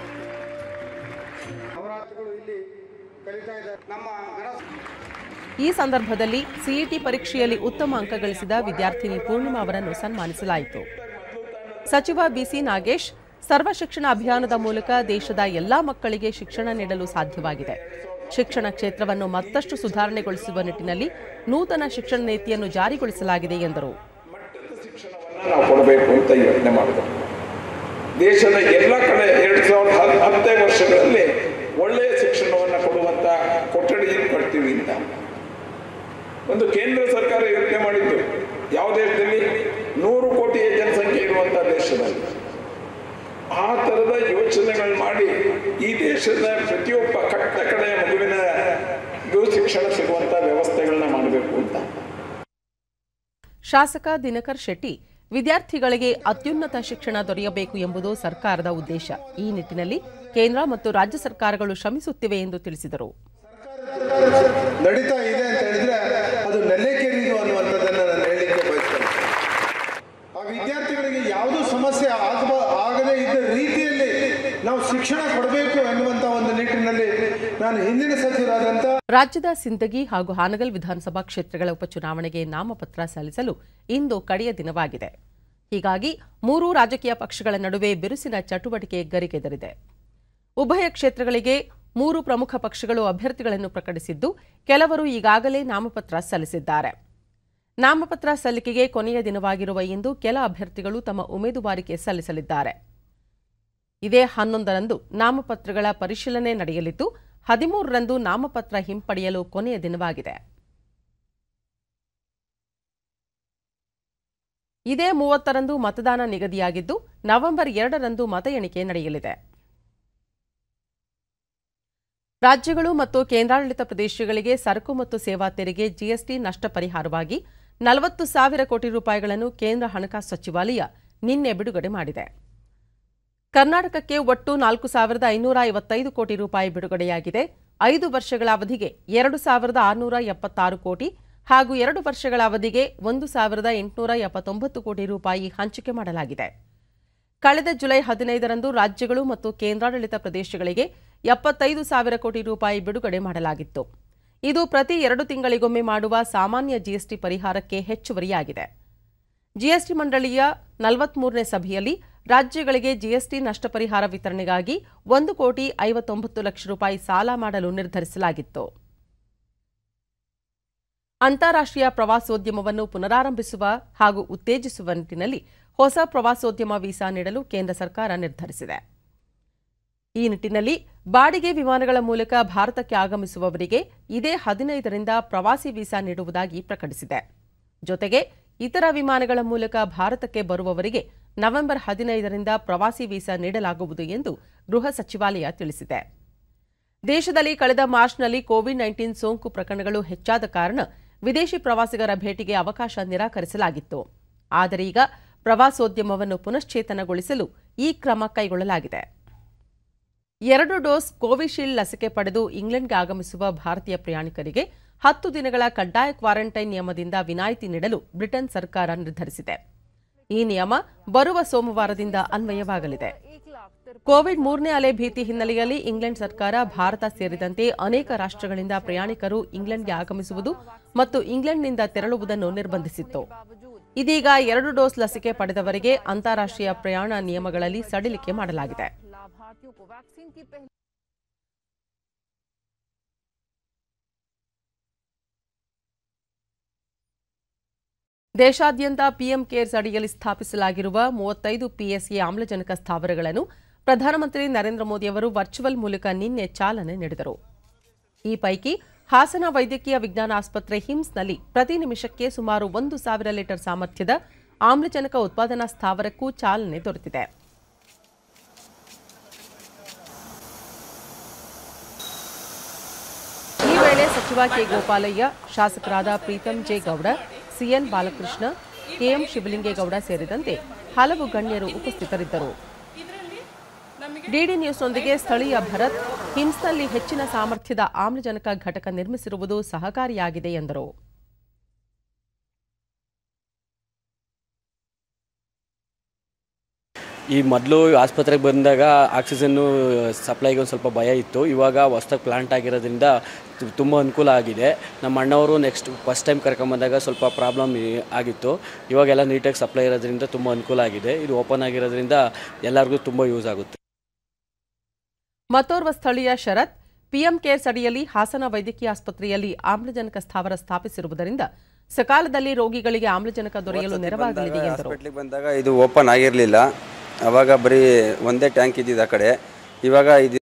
[SPEAKER 1] ಈ ಸಂದರ್ಭದಲ್ಲಿ ಸಿಇಟಿ ಪರೀಕ್ಷೆಯಲ್ಲಿ ಉತ್ತಮ ಅಂಕ ಗಳಿಸಿದ ವಿದ್ಯಾರ್ಥಿನಿ ಪೂರ್ಣಿಮಾ ಅವರನ್ನು ಸನ್ಮಾನಿಸಲಾಯಿತು ಸಚಿವ ಬಿಸಿ ನಾಗೇಶ್ ಸರ್ವ ಶಿಕ್ಷಣ ಅಭಿಯಾನದ ಮೂಲಕ ದೇಶದ ಎಲ್ಲಾ ಮಕ್ಕಳಿಗೆ ಶಿಕ್ಷಣ ನೀಡಲು ಸಾಧ್ಯವಾಗಿದೆ ಶಿಕ್ಷಣ ಕ್ಷೇತ್ರವನ್ನು ಮತ್ತಷ್ಟು ಸುಧಾರಣೆಗೊಳಿಸುವ ನಿಟ್ಟಿನಲ್ಲಿ ನೂತನ ಶಿಕ್ಷಣ ನೀತಿಯನ್ನು ಜಾರಿಗೊಳಿಸಲಾಗಿದೆ ಎಂದರು
[SPEAKER 12] ನಾವು ಕೊಡಬೇಕು ಅಂತ ಯೋಚನೆ ಮಾಡಿದೆ ದೇಶದ ಎಲ್ಲ ಕಡೆ ಎರಡು ಸಾವಿರದ ಹತ್- ಹತ್ತೇ ವರ್ಷಗಳಲ್ಲಿ ಒಳ್ಳೆಯ ಶಿಕ್ಷಣವನ್ನು ಕೊಡುವಂತ ಕೊಠಡಿಯನ್ನು ಕೊಡ್ತೀವಿ ಅಂತ ಒಂದು ಕೇಂದ್ರ ಸರ್ಕಾರ ಯೋಚನೆ ಮಾಡಿದ್ದು ಯಾವ ದೇಶದಲ್ಲಿ ನೂರು ಕೋಟಿ ಜನಸಂಖ್ಯೆ ಇರುವಂತಹ ದೇಶದಲ್ಲಿ ಆ ಥರದ ಯೋಚನೆಗಳು ಮಾಡಿ ಈ ದೇಶದ ಪ್ರತಿಯೊಬ್ಬ ಕಟ್ಟ ಕಡೆಯ ಮಗುವಿನ ಶಿಕ್ಷಣ ಸಿಗುವಂತ ವ್ಯವಸ್ಥೆಗಳನ್ನ ಮಾಡಬೇಕು ಅಂತ
[SPEAKER 1] ಶಾಸಕ ದಿನಕರ್ ಶೆಟ್ಟಿ ವಿದ್ಯಾರ್ಥಿಗಳಿಗೆ ಅತ್ಯುನ್ನತ ಶಿಕ್ಷಣ ದೊರೆಯಬೇಕು ಎಂಬುದು ಸರ್ಕಾರದ ಉದ್ದೇಶ ಈ ನಿಟ್ಟಿನಲ್ಲಿ ಕೇಂದ್ರ ಮತ್ತು ರಾಜ್ಯ ಸರ್ಕಾರಗಳು ಶ್ರಮಿಸುತ್ತಿವೆ ಎಂದು ತಿಳಿಸಿದರು
[SPEAKER 13] ನಡೀತಾ ಇದೆ ಅಂತ ಹೇಳಿದ್ರೆ ಅದು ನೆಲೆಕೆರಿದು ಅನ್ನುವಂಥದ್ದನ್ನು ನಾನು ಹೇಳಲಿಕ್ಕೆ ಬಯಸ್ತೇನೆ
[SPEAKER 1] ರಾಜ್ಯದ ಸಿಂದಗಿ ಹಾಗೂ ಹಾನಗಲ್ ವಿಧಾನಸಭಾ ಕ್ಷೇತ್ರಗಳ ಉಪಚುನಾವಣೆಗೆ ನಾಮಪತ್ರ ಸಲ್ಲಿಸಲು ಇಂದು ಕಡೆಯ ದಿನವಾಗಿದೆ ಹೀಗಾಗಿ ಮೂರೂ ರಾಜಕೀಯ ಪಕ್ಷಗಳ ನಡುವೆ ಬಿರುಸಿನ ಚಟುವಟಿಕೆ ಗರಿಗೆದರಿದೆ ಉಭಯ ಕ್ಷೇತ್ರಗಳಿಗೆ ಮೂರು ಪ್ರಮುಖ ಪಕ್ಷಗಳು ಅಭ್ಯರ್ಥಿಗಳನ್ನು ಪ್ರಕಟಿಸಿದ್ದು ಕೆಲವರು ಈಗಾಗಲೇ ನಾಮಪತ್ರ ಸಲ್ಲಿಸಿದ್ದಾರೆ ನಾಮಪತ್ರ ಸಲ್ಲಿಕೆಗೆ ಕೊನೆಯ ದಿನವಾಗಿರುವ ಇಂದು ಕೆಲ ಅಭ್ಯರ್ಥಿಗಳು ತಮ್ಮ ಉಮೇದುವಾರಿಕೆ ಸಲ್ಲಿಸಲಿದ್ದಾರೆ ಇದೇ ಹನ್ನೊಂದರಂದು ನಾಮಪತ್ರಗಳ ಪರಿಶೀಲನೆ ನಡೆಯಲಿದ್ದು ಹದಿಮೂರರಂದು ನಾಮಪತ್ರ ಹಿಂಪಡೆಯಲು ಕೊನೆಯ ದಿನವಾಗಿದೆ ಇದೇ ಮೂವತ್ತರಂದು ಮತದಾನ ನಿಗದಿಯಾಗಿದ್ದು ನವೆಂಬರ್ ಎರಡರಂದು ಮತ ಎಣಿಕೆ ನಡೆಯಲಿದೆ ರಾಜ್ಯಗಳು ಮತ್ತು ಕೇಂದ್ರಾಡಳಿತ ಪ್ರದೇಶಗಳಿಗೆ ಸರಕು ಮತ್ತು ಸೇವಾ ತೆರಿಗೆ ಜಿಎಸ್ಟಿ ನಷ್ಟ ಪರಿಹಾರವಾಗಿ ನಲವತ್ತು ಸಾವಿರ ಕೋಟಿ ರೂಪಾಯಿಗಳನ್ನು ಕೇಂದ್ರ ಹಣಕಾಸು ಸಚಿವಾಲಯ ನಿನ್ನೆ ಬಿಡುಗಡೆ ಮಾಡಿದೆ ಕರ್ನಾಟಕಕ್ಕೆ ಒಟ್ಟು ನಾಲ್ಕು ಸಾವಿರದ ಐನೂರ ಐವತ್ತೈದು ಕೋಟಿ ರೂಪಾಯಿ ಬಿಡುಗಡೆಯಾಗಿದೆ ಐದು ವರ್ಷಗಳ ಅವಧಿಗೆ ಎರಡು ಸಾವಿರದ ಆರುನೂರ ಎಪ್ಪತ್ತಾರು ಕೋಟಿ ಹಾಗೂ ಎರಡು ವರ್ಷಗಳ ಅವಧಿಗೆ ಒಂದು ಸಾವಿರದ ಎಂಟುನೂರ ಎಪ್ಪತ್ತೊಂಬತ್ತು ಕೋಟಿ ರೂಪಾಯಿ ಹಂಚಿಕೆ ಮಾಡಲಾಗಿದೆ ಕಳೆದ ಜುಲೈ ಹದಿನೈದರಂದು ರಾಜ್ಯಗಳು ಮತ್ತು ಕೇಂದ್ರಾಡಳಿತ ಪ್ರದೇಶಗಳಿಗೆ ಎಪ್ಪತ್ತೈದು ಸಾವಿರ ಕೋಟಿ ರೂಪಾಯಿ ಬಿಡುಗಡೆ ಮಾಡಲಾಗಿತ್ತು ಇದು ಪ್ರತಿ ಎರಡು ತಿಂಗಳಿಗೊಮ್ಮೆ ಮಾಡುವ ಸಾಮಾನ್ಯ ಜಿಎಸ್ಟಿ ಪರಿಹಾರಕ್ಕೆ ಹೆಚ್ಚುವರಿಯಾಗಿದೆ ಜಿಎಸ್ಟಿ ಮಂಡಳಿಯ ನಲವತ್ಮೂರನೇ ಸಭೆಯಲ್ಲಿ ರಾಜ್ಯಗಳಿಗೆ ಜಿಎಸ್ಟಿ ನಷ್ಟ ಪರಿಹಾರ ವಿತರಣೆಗಾಗಿ ಒಂದು ಕೋಟಿ ಐವತ್ತೊಂಬತ್ತು ಲಕ್ಷ ರೂಪಾಯಿ ಸಾಲ ಮಾಡಲು ನಿರ್ಧರಿಸಲಾಗಿತ್ತು ಅಂತಾರಾಷ್ಟ್ರೀಯ ಪ್ರವಾಸೋದ್ಯಮವನ್ನು ಪುನರಾರಂಭಿಸುವ ಹಾಗೂ ಉತ್ತೇಜಿಸುವ ನಿಟ್ಟಿನಲ್ಲಿ ಹೊಸ ಪ್ರವಾಸೋದ್ಯಮ ವೀಸಾ ನೀಡಲು ಕೇಂದ್ರ ಸರ್ಕಾರ ನಿರ್ಧರಿಸಿದೆ ಈ ನಿಟ್ಟಿನಲ್ಲಿ ಬಾಡಿಗೆ ವಿಮಾನಗಳ ಮೂಲಕ ಭಾರತಕ್ಕೆ ಆಗಮಿಸುವವರಿಗೆ ಇದೇ ಹದಿನೈದರಿಂದ ಪ್ರವಾಸಿ ವೀಸಾ ನೀಡುವುದಾಗಿ ಪ್ರಕಟಿಸಿದೆ ಜೊತೆಗೆ ಇತರ ವಿಮಾನಗಳ ಮೂಲಕ ಭಾರತಕ್ಕೆ ಬರುವವರಿಗೆ ನವೆಂಬರ್ ಹದಿನೈದರಿಂದ ಪ್ರವಾಸಿ ವೀಸಾ ನೀಡಲಾಗುವುದು ಎಂದು ಗೃಹ ಸಚಿವಾಲಯ ತಿಳಿಸಿದೆ ದೇಶದಲ್ಲಿ ಕಳೆದ ಮಾರ್ಚ್ನಲ್ಲಿ ಕೋವಿಡ್ ನೈನ್ಟೀನ್ ಸೋಂಕು ಪ್ರಕರಣಗಳು ಹೆಚ್ಚಾದ ಕಾರಣ ವಿದೇಶಿ ಪ್ರವಾಸಿಗರ ಭೇಟಿಗೆ ಅವಕಾಶ ನಿರಾಕರಿಸಲಾಗಿತ್ತು ಆದರೆ ಈಗ ಪ್ರವಾಸೋದ್ಯಮವನ್ನು ಪುನಶ್ಚೇತನಗೊಳಿಸಲು ಈ ಕ್ರಮ ಕೈಗೊಳ್ಳಲಾಗಿದೆ ಎರಡು ಡೋಸ್ ಕೋವಿಶೀಲ್ಡ್ ಲಸಿಕೆ ಪಡೆದು ಇಂಗ್ಲೆಂಡ್ಗೆ ಆಗಮಿಸುವ ಭಾರತೀಯ ಪ್ರಯಾಣಿಕರಿಗೆ ಹತ್ತು ದಿನಗಳ ಕಡ್ಡಾಯ ಕ್ವಾರಂಟೈನ್ ನಿಯಮದಿಂದ ವಿನಾಯಿತಿ ನೀಡಲು ಬ್ರಿಟನ್ ಸರ್ಕಾರ ನಿರ್ಧರಿಸಿದೆ ಈ ನಿಯಮ ಬರುವ ಸೋಮವಾರದಿಂದ ಅನ್ವಯವಾಗಲಿದೆ ಕೋವಿಡ್ ಮೂರನೇ ಅಲೆ ಭೀತಿ ಹಿನ್ನೆಲೆಯಲ್ಲಿ ಇಂಗ್ಲೆಂಡ್ ಸರ್ಕಾರ ಭಾರತ ಸೇರಿದಂತೆ ಅನೇಕ ರಾಷ್ಟ್ರಗಳಿಂದ ಪ್ರಯಾಣಿಕರು ಇಂಗ್ಲೆಂಡ್ಗೆ ಆಗಮಿಸುವುದು ಮತ್ತು ಇಂಗ್ಲೆಂಡ್ನಿಂದ ತೆರಳುವುದನ್ನು ನಿರ್ಬಂಧಿಸಿತ್ತು ಇದೀಗ ಎರಡು ಡೋಸ್ ಲಸಿಕೆ ಪಡೆದವರಿಗೆ ಅಂತಾರಾಷ್ಟ್ರೀಯ ಪ್ರಯಾಣ ನಿಯಮಗಳಲ್ಲಿ ಸಡಿಲಿಕೆ ಮಾಡಲಾಗಿದೆ
[SPEAKER 11] लाभार्थियों को वैक्सीन की पहली
[SPEAKER 1] ದೇಶಾದ್ಯಂತ ಪಿಎಂ ಕೇರ್ಸ್ ಅಡಿಯಲ್ಲಿ ಸ್ಥಾಪಿಸಲಾಗಿರುವ ಮೂವತ್ತೈದು ಪಿಎಸ್ಎ ಆಮ್ಲಜನಕ ಸ್ಥಾವರಗಳನ್ನು ಪ್ರಧಾನಮಂತ್ರಿ ನರೇಂದ್ರ ಮೋದಿ ಅವರು ವರ್ಚುವಲ್ ಮೂಲಕ ನಿನ್ನೆ ಚಾಲನೆ ನೀಡಿದರು ಈ ಪೈಕಿ ಹಾಸನ ವೈದ್ಯಕೀಯ ವಿಜ್ಞಾನ ಆಸ್ಪತ್ರೆ ಹಿಮ್ಸ್ನಲ್ಲಿ ಪ್ರತಿ ನಿಮಿಷಕ್ಕೆ ಸುಮಾರು ಒಂದು ಸಾವಿರ ಲೀಟರ್ ಸಾಮರ್ಥ್ಯದ ಆಮ್ಲಜನಕ ಉತ್ಪಾದನಾ ಸ್ಥಾವರಕ್ಕೂ ಚಾಲನೆ ದೊರೆತಿದೆ ಈ ವೇಳೆ ಸಚಿವ ಕೆ ಗೋಪಾಲಯ್ಯ ಶಾಸಕರಾದ Preetham J Gowda C N Balakrishna K M Shivalingegowda ಸೇರಿದಂತೆ ಹಲವು ಗಣ್ಯರು ಉಪಸ್ಥಿತರಿದ್ದರು ಡಿಡಿ ನ್ಯೂಸ್ನೊಂದಿಗೆ ಸ್ಥಳೀಯ ಭರತ್ ಹಿಮ್ಸ್ನಲ್ಲಿ ಹೆಚ್ಚಿನ ಸಾಮರ್ಥ್ಯದ ಆಮ್ಲಜನಕ ಘಟಕ ನಿರ್ಮಿಸಿರುವುದು ಸಹಕಾರಿಯಾಗಿದೆ ಎಂದರು
[SPEAKER 13] ಈ ಮೊದಲು ಆಸ್ಪತ್ರೆಗೆ ಬಂದಾಗ ಆಕ್ಸಿಜನ್ನು ಸಪ್ಲೈಗೆ ಒಂದು ಸ್ವಲ್ಪ ಭಯ ಇತ್ತು ಇವಾಗ ಹೊಸ್ದಾಗಿ ಪ್ಲಾಂಟ್ ಆಗಿರೋದ್ರಿಂದ ತುಂಬ ಅನುಕೂಲ ಆಗಿದೆ ನಮ್ಮ ಅಣ್ಣವರು ನೆಕ್ಸ್ಟ್ ಫಸ್ಟ್ ಟೈಮ್ ಕರ್ಕೊಂಬಂದಾಗ ಸ್ವಲ್ಪ ಪ್ರಾಬ್ಲಮ್ ಆಗಿತ್ತು ಇವಾಗೆಲ್ಲ ನೀಟಾಗಿ ಸಪ್ಲೈ ಇರೋದ್ರಿಂದ ತುಂಬ ಅನುಕೂಲ ಆಗಿದೆ ಇದು ಓಪನ್ ಆಗಿರೋದ್ರಿಂದ ಎಲ್ಲರಿಗೂ ತುಂಬ ಯೂಸ್ ಆಗುತ್ತೆ
[SPEAKER 1] ಮತ್ತೋರ್ವ ಸ್ಥಳೀಯ ಶರತ್ ಪಿಎಂ ಕೇರ್ಸ್ ಅಡಿಯಲ್ಲಿ ಹಾಸನ ವೈದ್ಯಕೀಯ ಆಸ್ಪತ್ರೆಯಲ್ಲಿ ಆಮ್ಲಜನಕ ಸ್ಥಾವರ ಸ್ಥಾಪಿಸಿರುವುದರಿಂದ ಸಕಾಲದಲ್ಲಿ ರೋಗಿಗಳಿಗೆ ಆಮ್ಲಜನಕ ದೊರೆಯಲು ನೆರವಾಗಲಿದೆ ಎಂದರು
[SPEAKER 14] ಹಾಸ್ಪಿಟ್ಲಿಗೆ ಬಂದಾಗ ಇದು ಓಪನ್ ಆಗಿರಲಿಲ್ಲ ಅವಾಗ ಬರೀ ಒಂದೇ ಟ್ಯಾಂಕ್ ಇದ್ದಿದ್ದು ಆ ಕಡೆ ಇವಾಗ ಇದು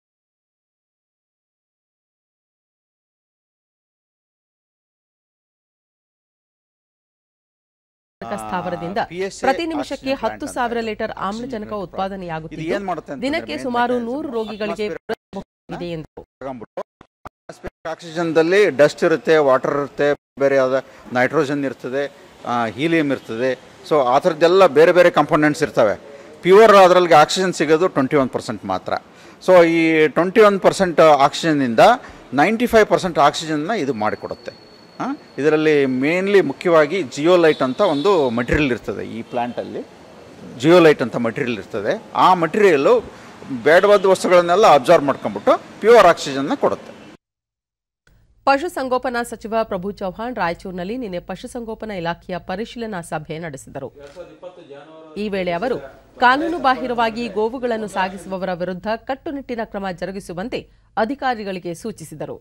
[SPEAKER 1] ಸ್ಥಾವರದಿಂದ ಪ್ರತಿ ನಿಮಿಷಕ್ಕೆ ಹತ್ತು ಸಾವಿರ ಲೀಟರ್ ಆಮ್ಲಜನಕ ಉತ್ಪಾದನೆಯಾಗುತ್ತಿದ್ದು ದಿನಕ್ಕೆ ಸುಮಾರು ನೂರು ರೋಗಿಗಳಿಗೆ ಇದೆ ಎಂದರು
[SPEAKER 15] ಆಕ್ಸಿಜನ್ದಲ್ಲಿ ಡಸ್ಟ್ ಇರುತ್ತೆ ವಾಟರ್ ಇರುತ್ತೆ ಬೇರೆ ಯಾವ್ದು ನೈಟ್ರೋಜನ್ ಇರ್ತದೆ ಹೀಲಿಯಂ ಇರ್ತದೆ ಸೊ ಆ ಥರದ್ದೆಲ್ಲ ಬೇರೆ ಬೇರೆ ಕಂಪೋನೆಂಟ್ಸ್ ಇರ್ತವೆ ಪ್ಯೂರ್ ಅದರಲ್ಲಿ ಆಕ್ಸಿಜನ್ ಸಿಗೋದು ಟ್ವೆಂಟಿ ಒನ್ ಪರ್ಸೆಂಟ್ ಮಾತ್ರ ಸೊ ಈ ಟ್ವೆಂಟಿ ಒನ್ ಪರ್ಸೆಂಟ್ ಆಕ್ಸಿಜನ್ನಿಂದ ನೈಂಟಿ ಫೈವ್ ಪರ್ಸೆಂಟ್ ಆಕ್ಸಿಜನ್ನ ಇದು ಮಾಡಿಕೊಡುತ್ತೆ ಇದರಲ್ಲಿ ಮೇನ್ಲಿ ಮುಖ್ಯವಾಗಿ ಜಿಯೋಲೈಟ್ ಅಂತ ಒಂದು ಮಟೀರಿಯಲ್ ಇರ್ತದೆ ಈ ಪ್ಲ್ಯಾಂಟಲ್ಲಿ ಜಿಯೋಲೈಟ್ ಅಂತ ಮಟೀರಿಯಲ್ ಇರ್ತದೆ ಆ ಮಟೀರಿಯಲ್ಲು ಬೇಡವಾದ ವಸ್ತುಗಳನ್ನೆಲ್ಲ ಅಬ್ಸರ್ವ್ ಮಾಡ್ಕೊಂಬಿಟ್ಟು ಪ್ಯೂರ್ ಆಕ್ಸಿಜನ್ನ ಕೊಡುತ್ತೆ
[SPEAKER 1] ಪಶುಸಂಗೋಪನಾ ಸಚಿವ ಪ್ರಭು ಚೌಹಾಣ್ ರಾಯಚೂರಿನಲ್ಲಿ ನಿನ್ನೆ ಪಶುಸಂಗೋಪನಾ ಇಲಾಖೆಯ ಪರಿಶೀಲನಾ ಸಭೆ ನಡೆಸಿದರು ಈ ವೇಳೆ ಅವರು ಕಾನೂನು ಬಾಹಿರವಾಗಿ ಗೋವುಗಳನ್ನು ಸಾಗಿಸುವವರ ವಿರುದ್ಧ ಕಟ್ಟುನಿಟ್ಟಿನ ಕ್ರಮ ಜರುಗಿಸುವಂತೆ ಅಧಿಕಾರಿಗಳಿಗೆ ಸೂಚಿಸಿದರು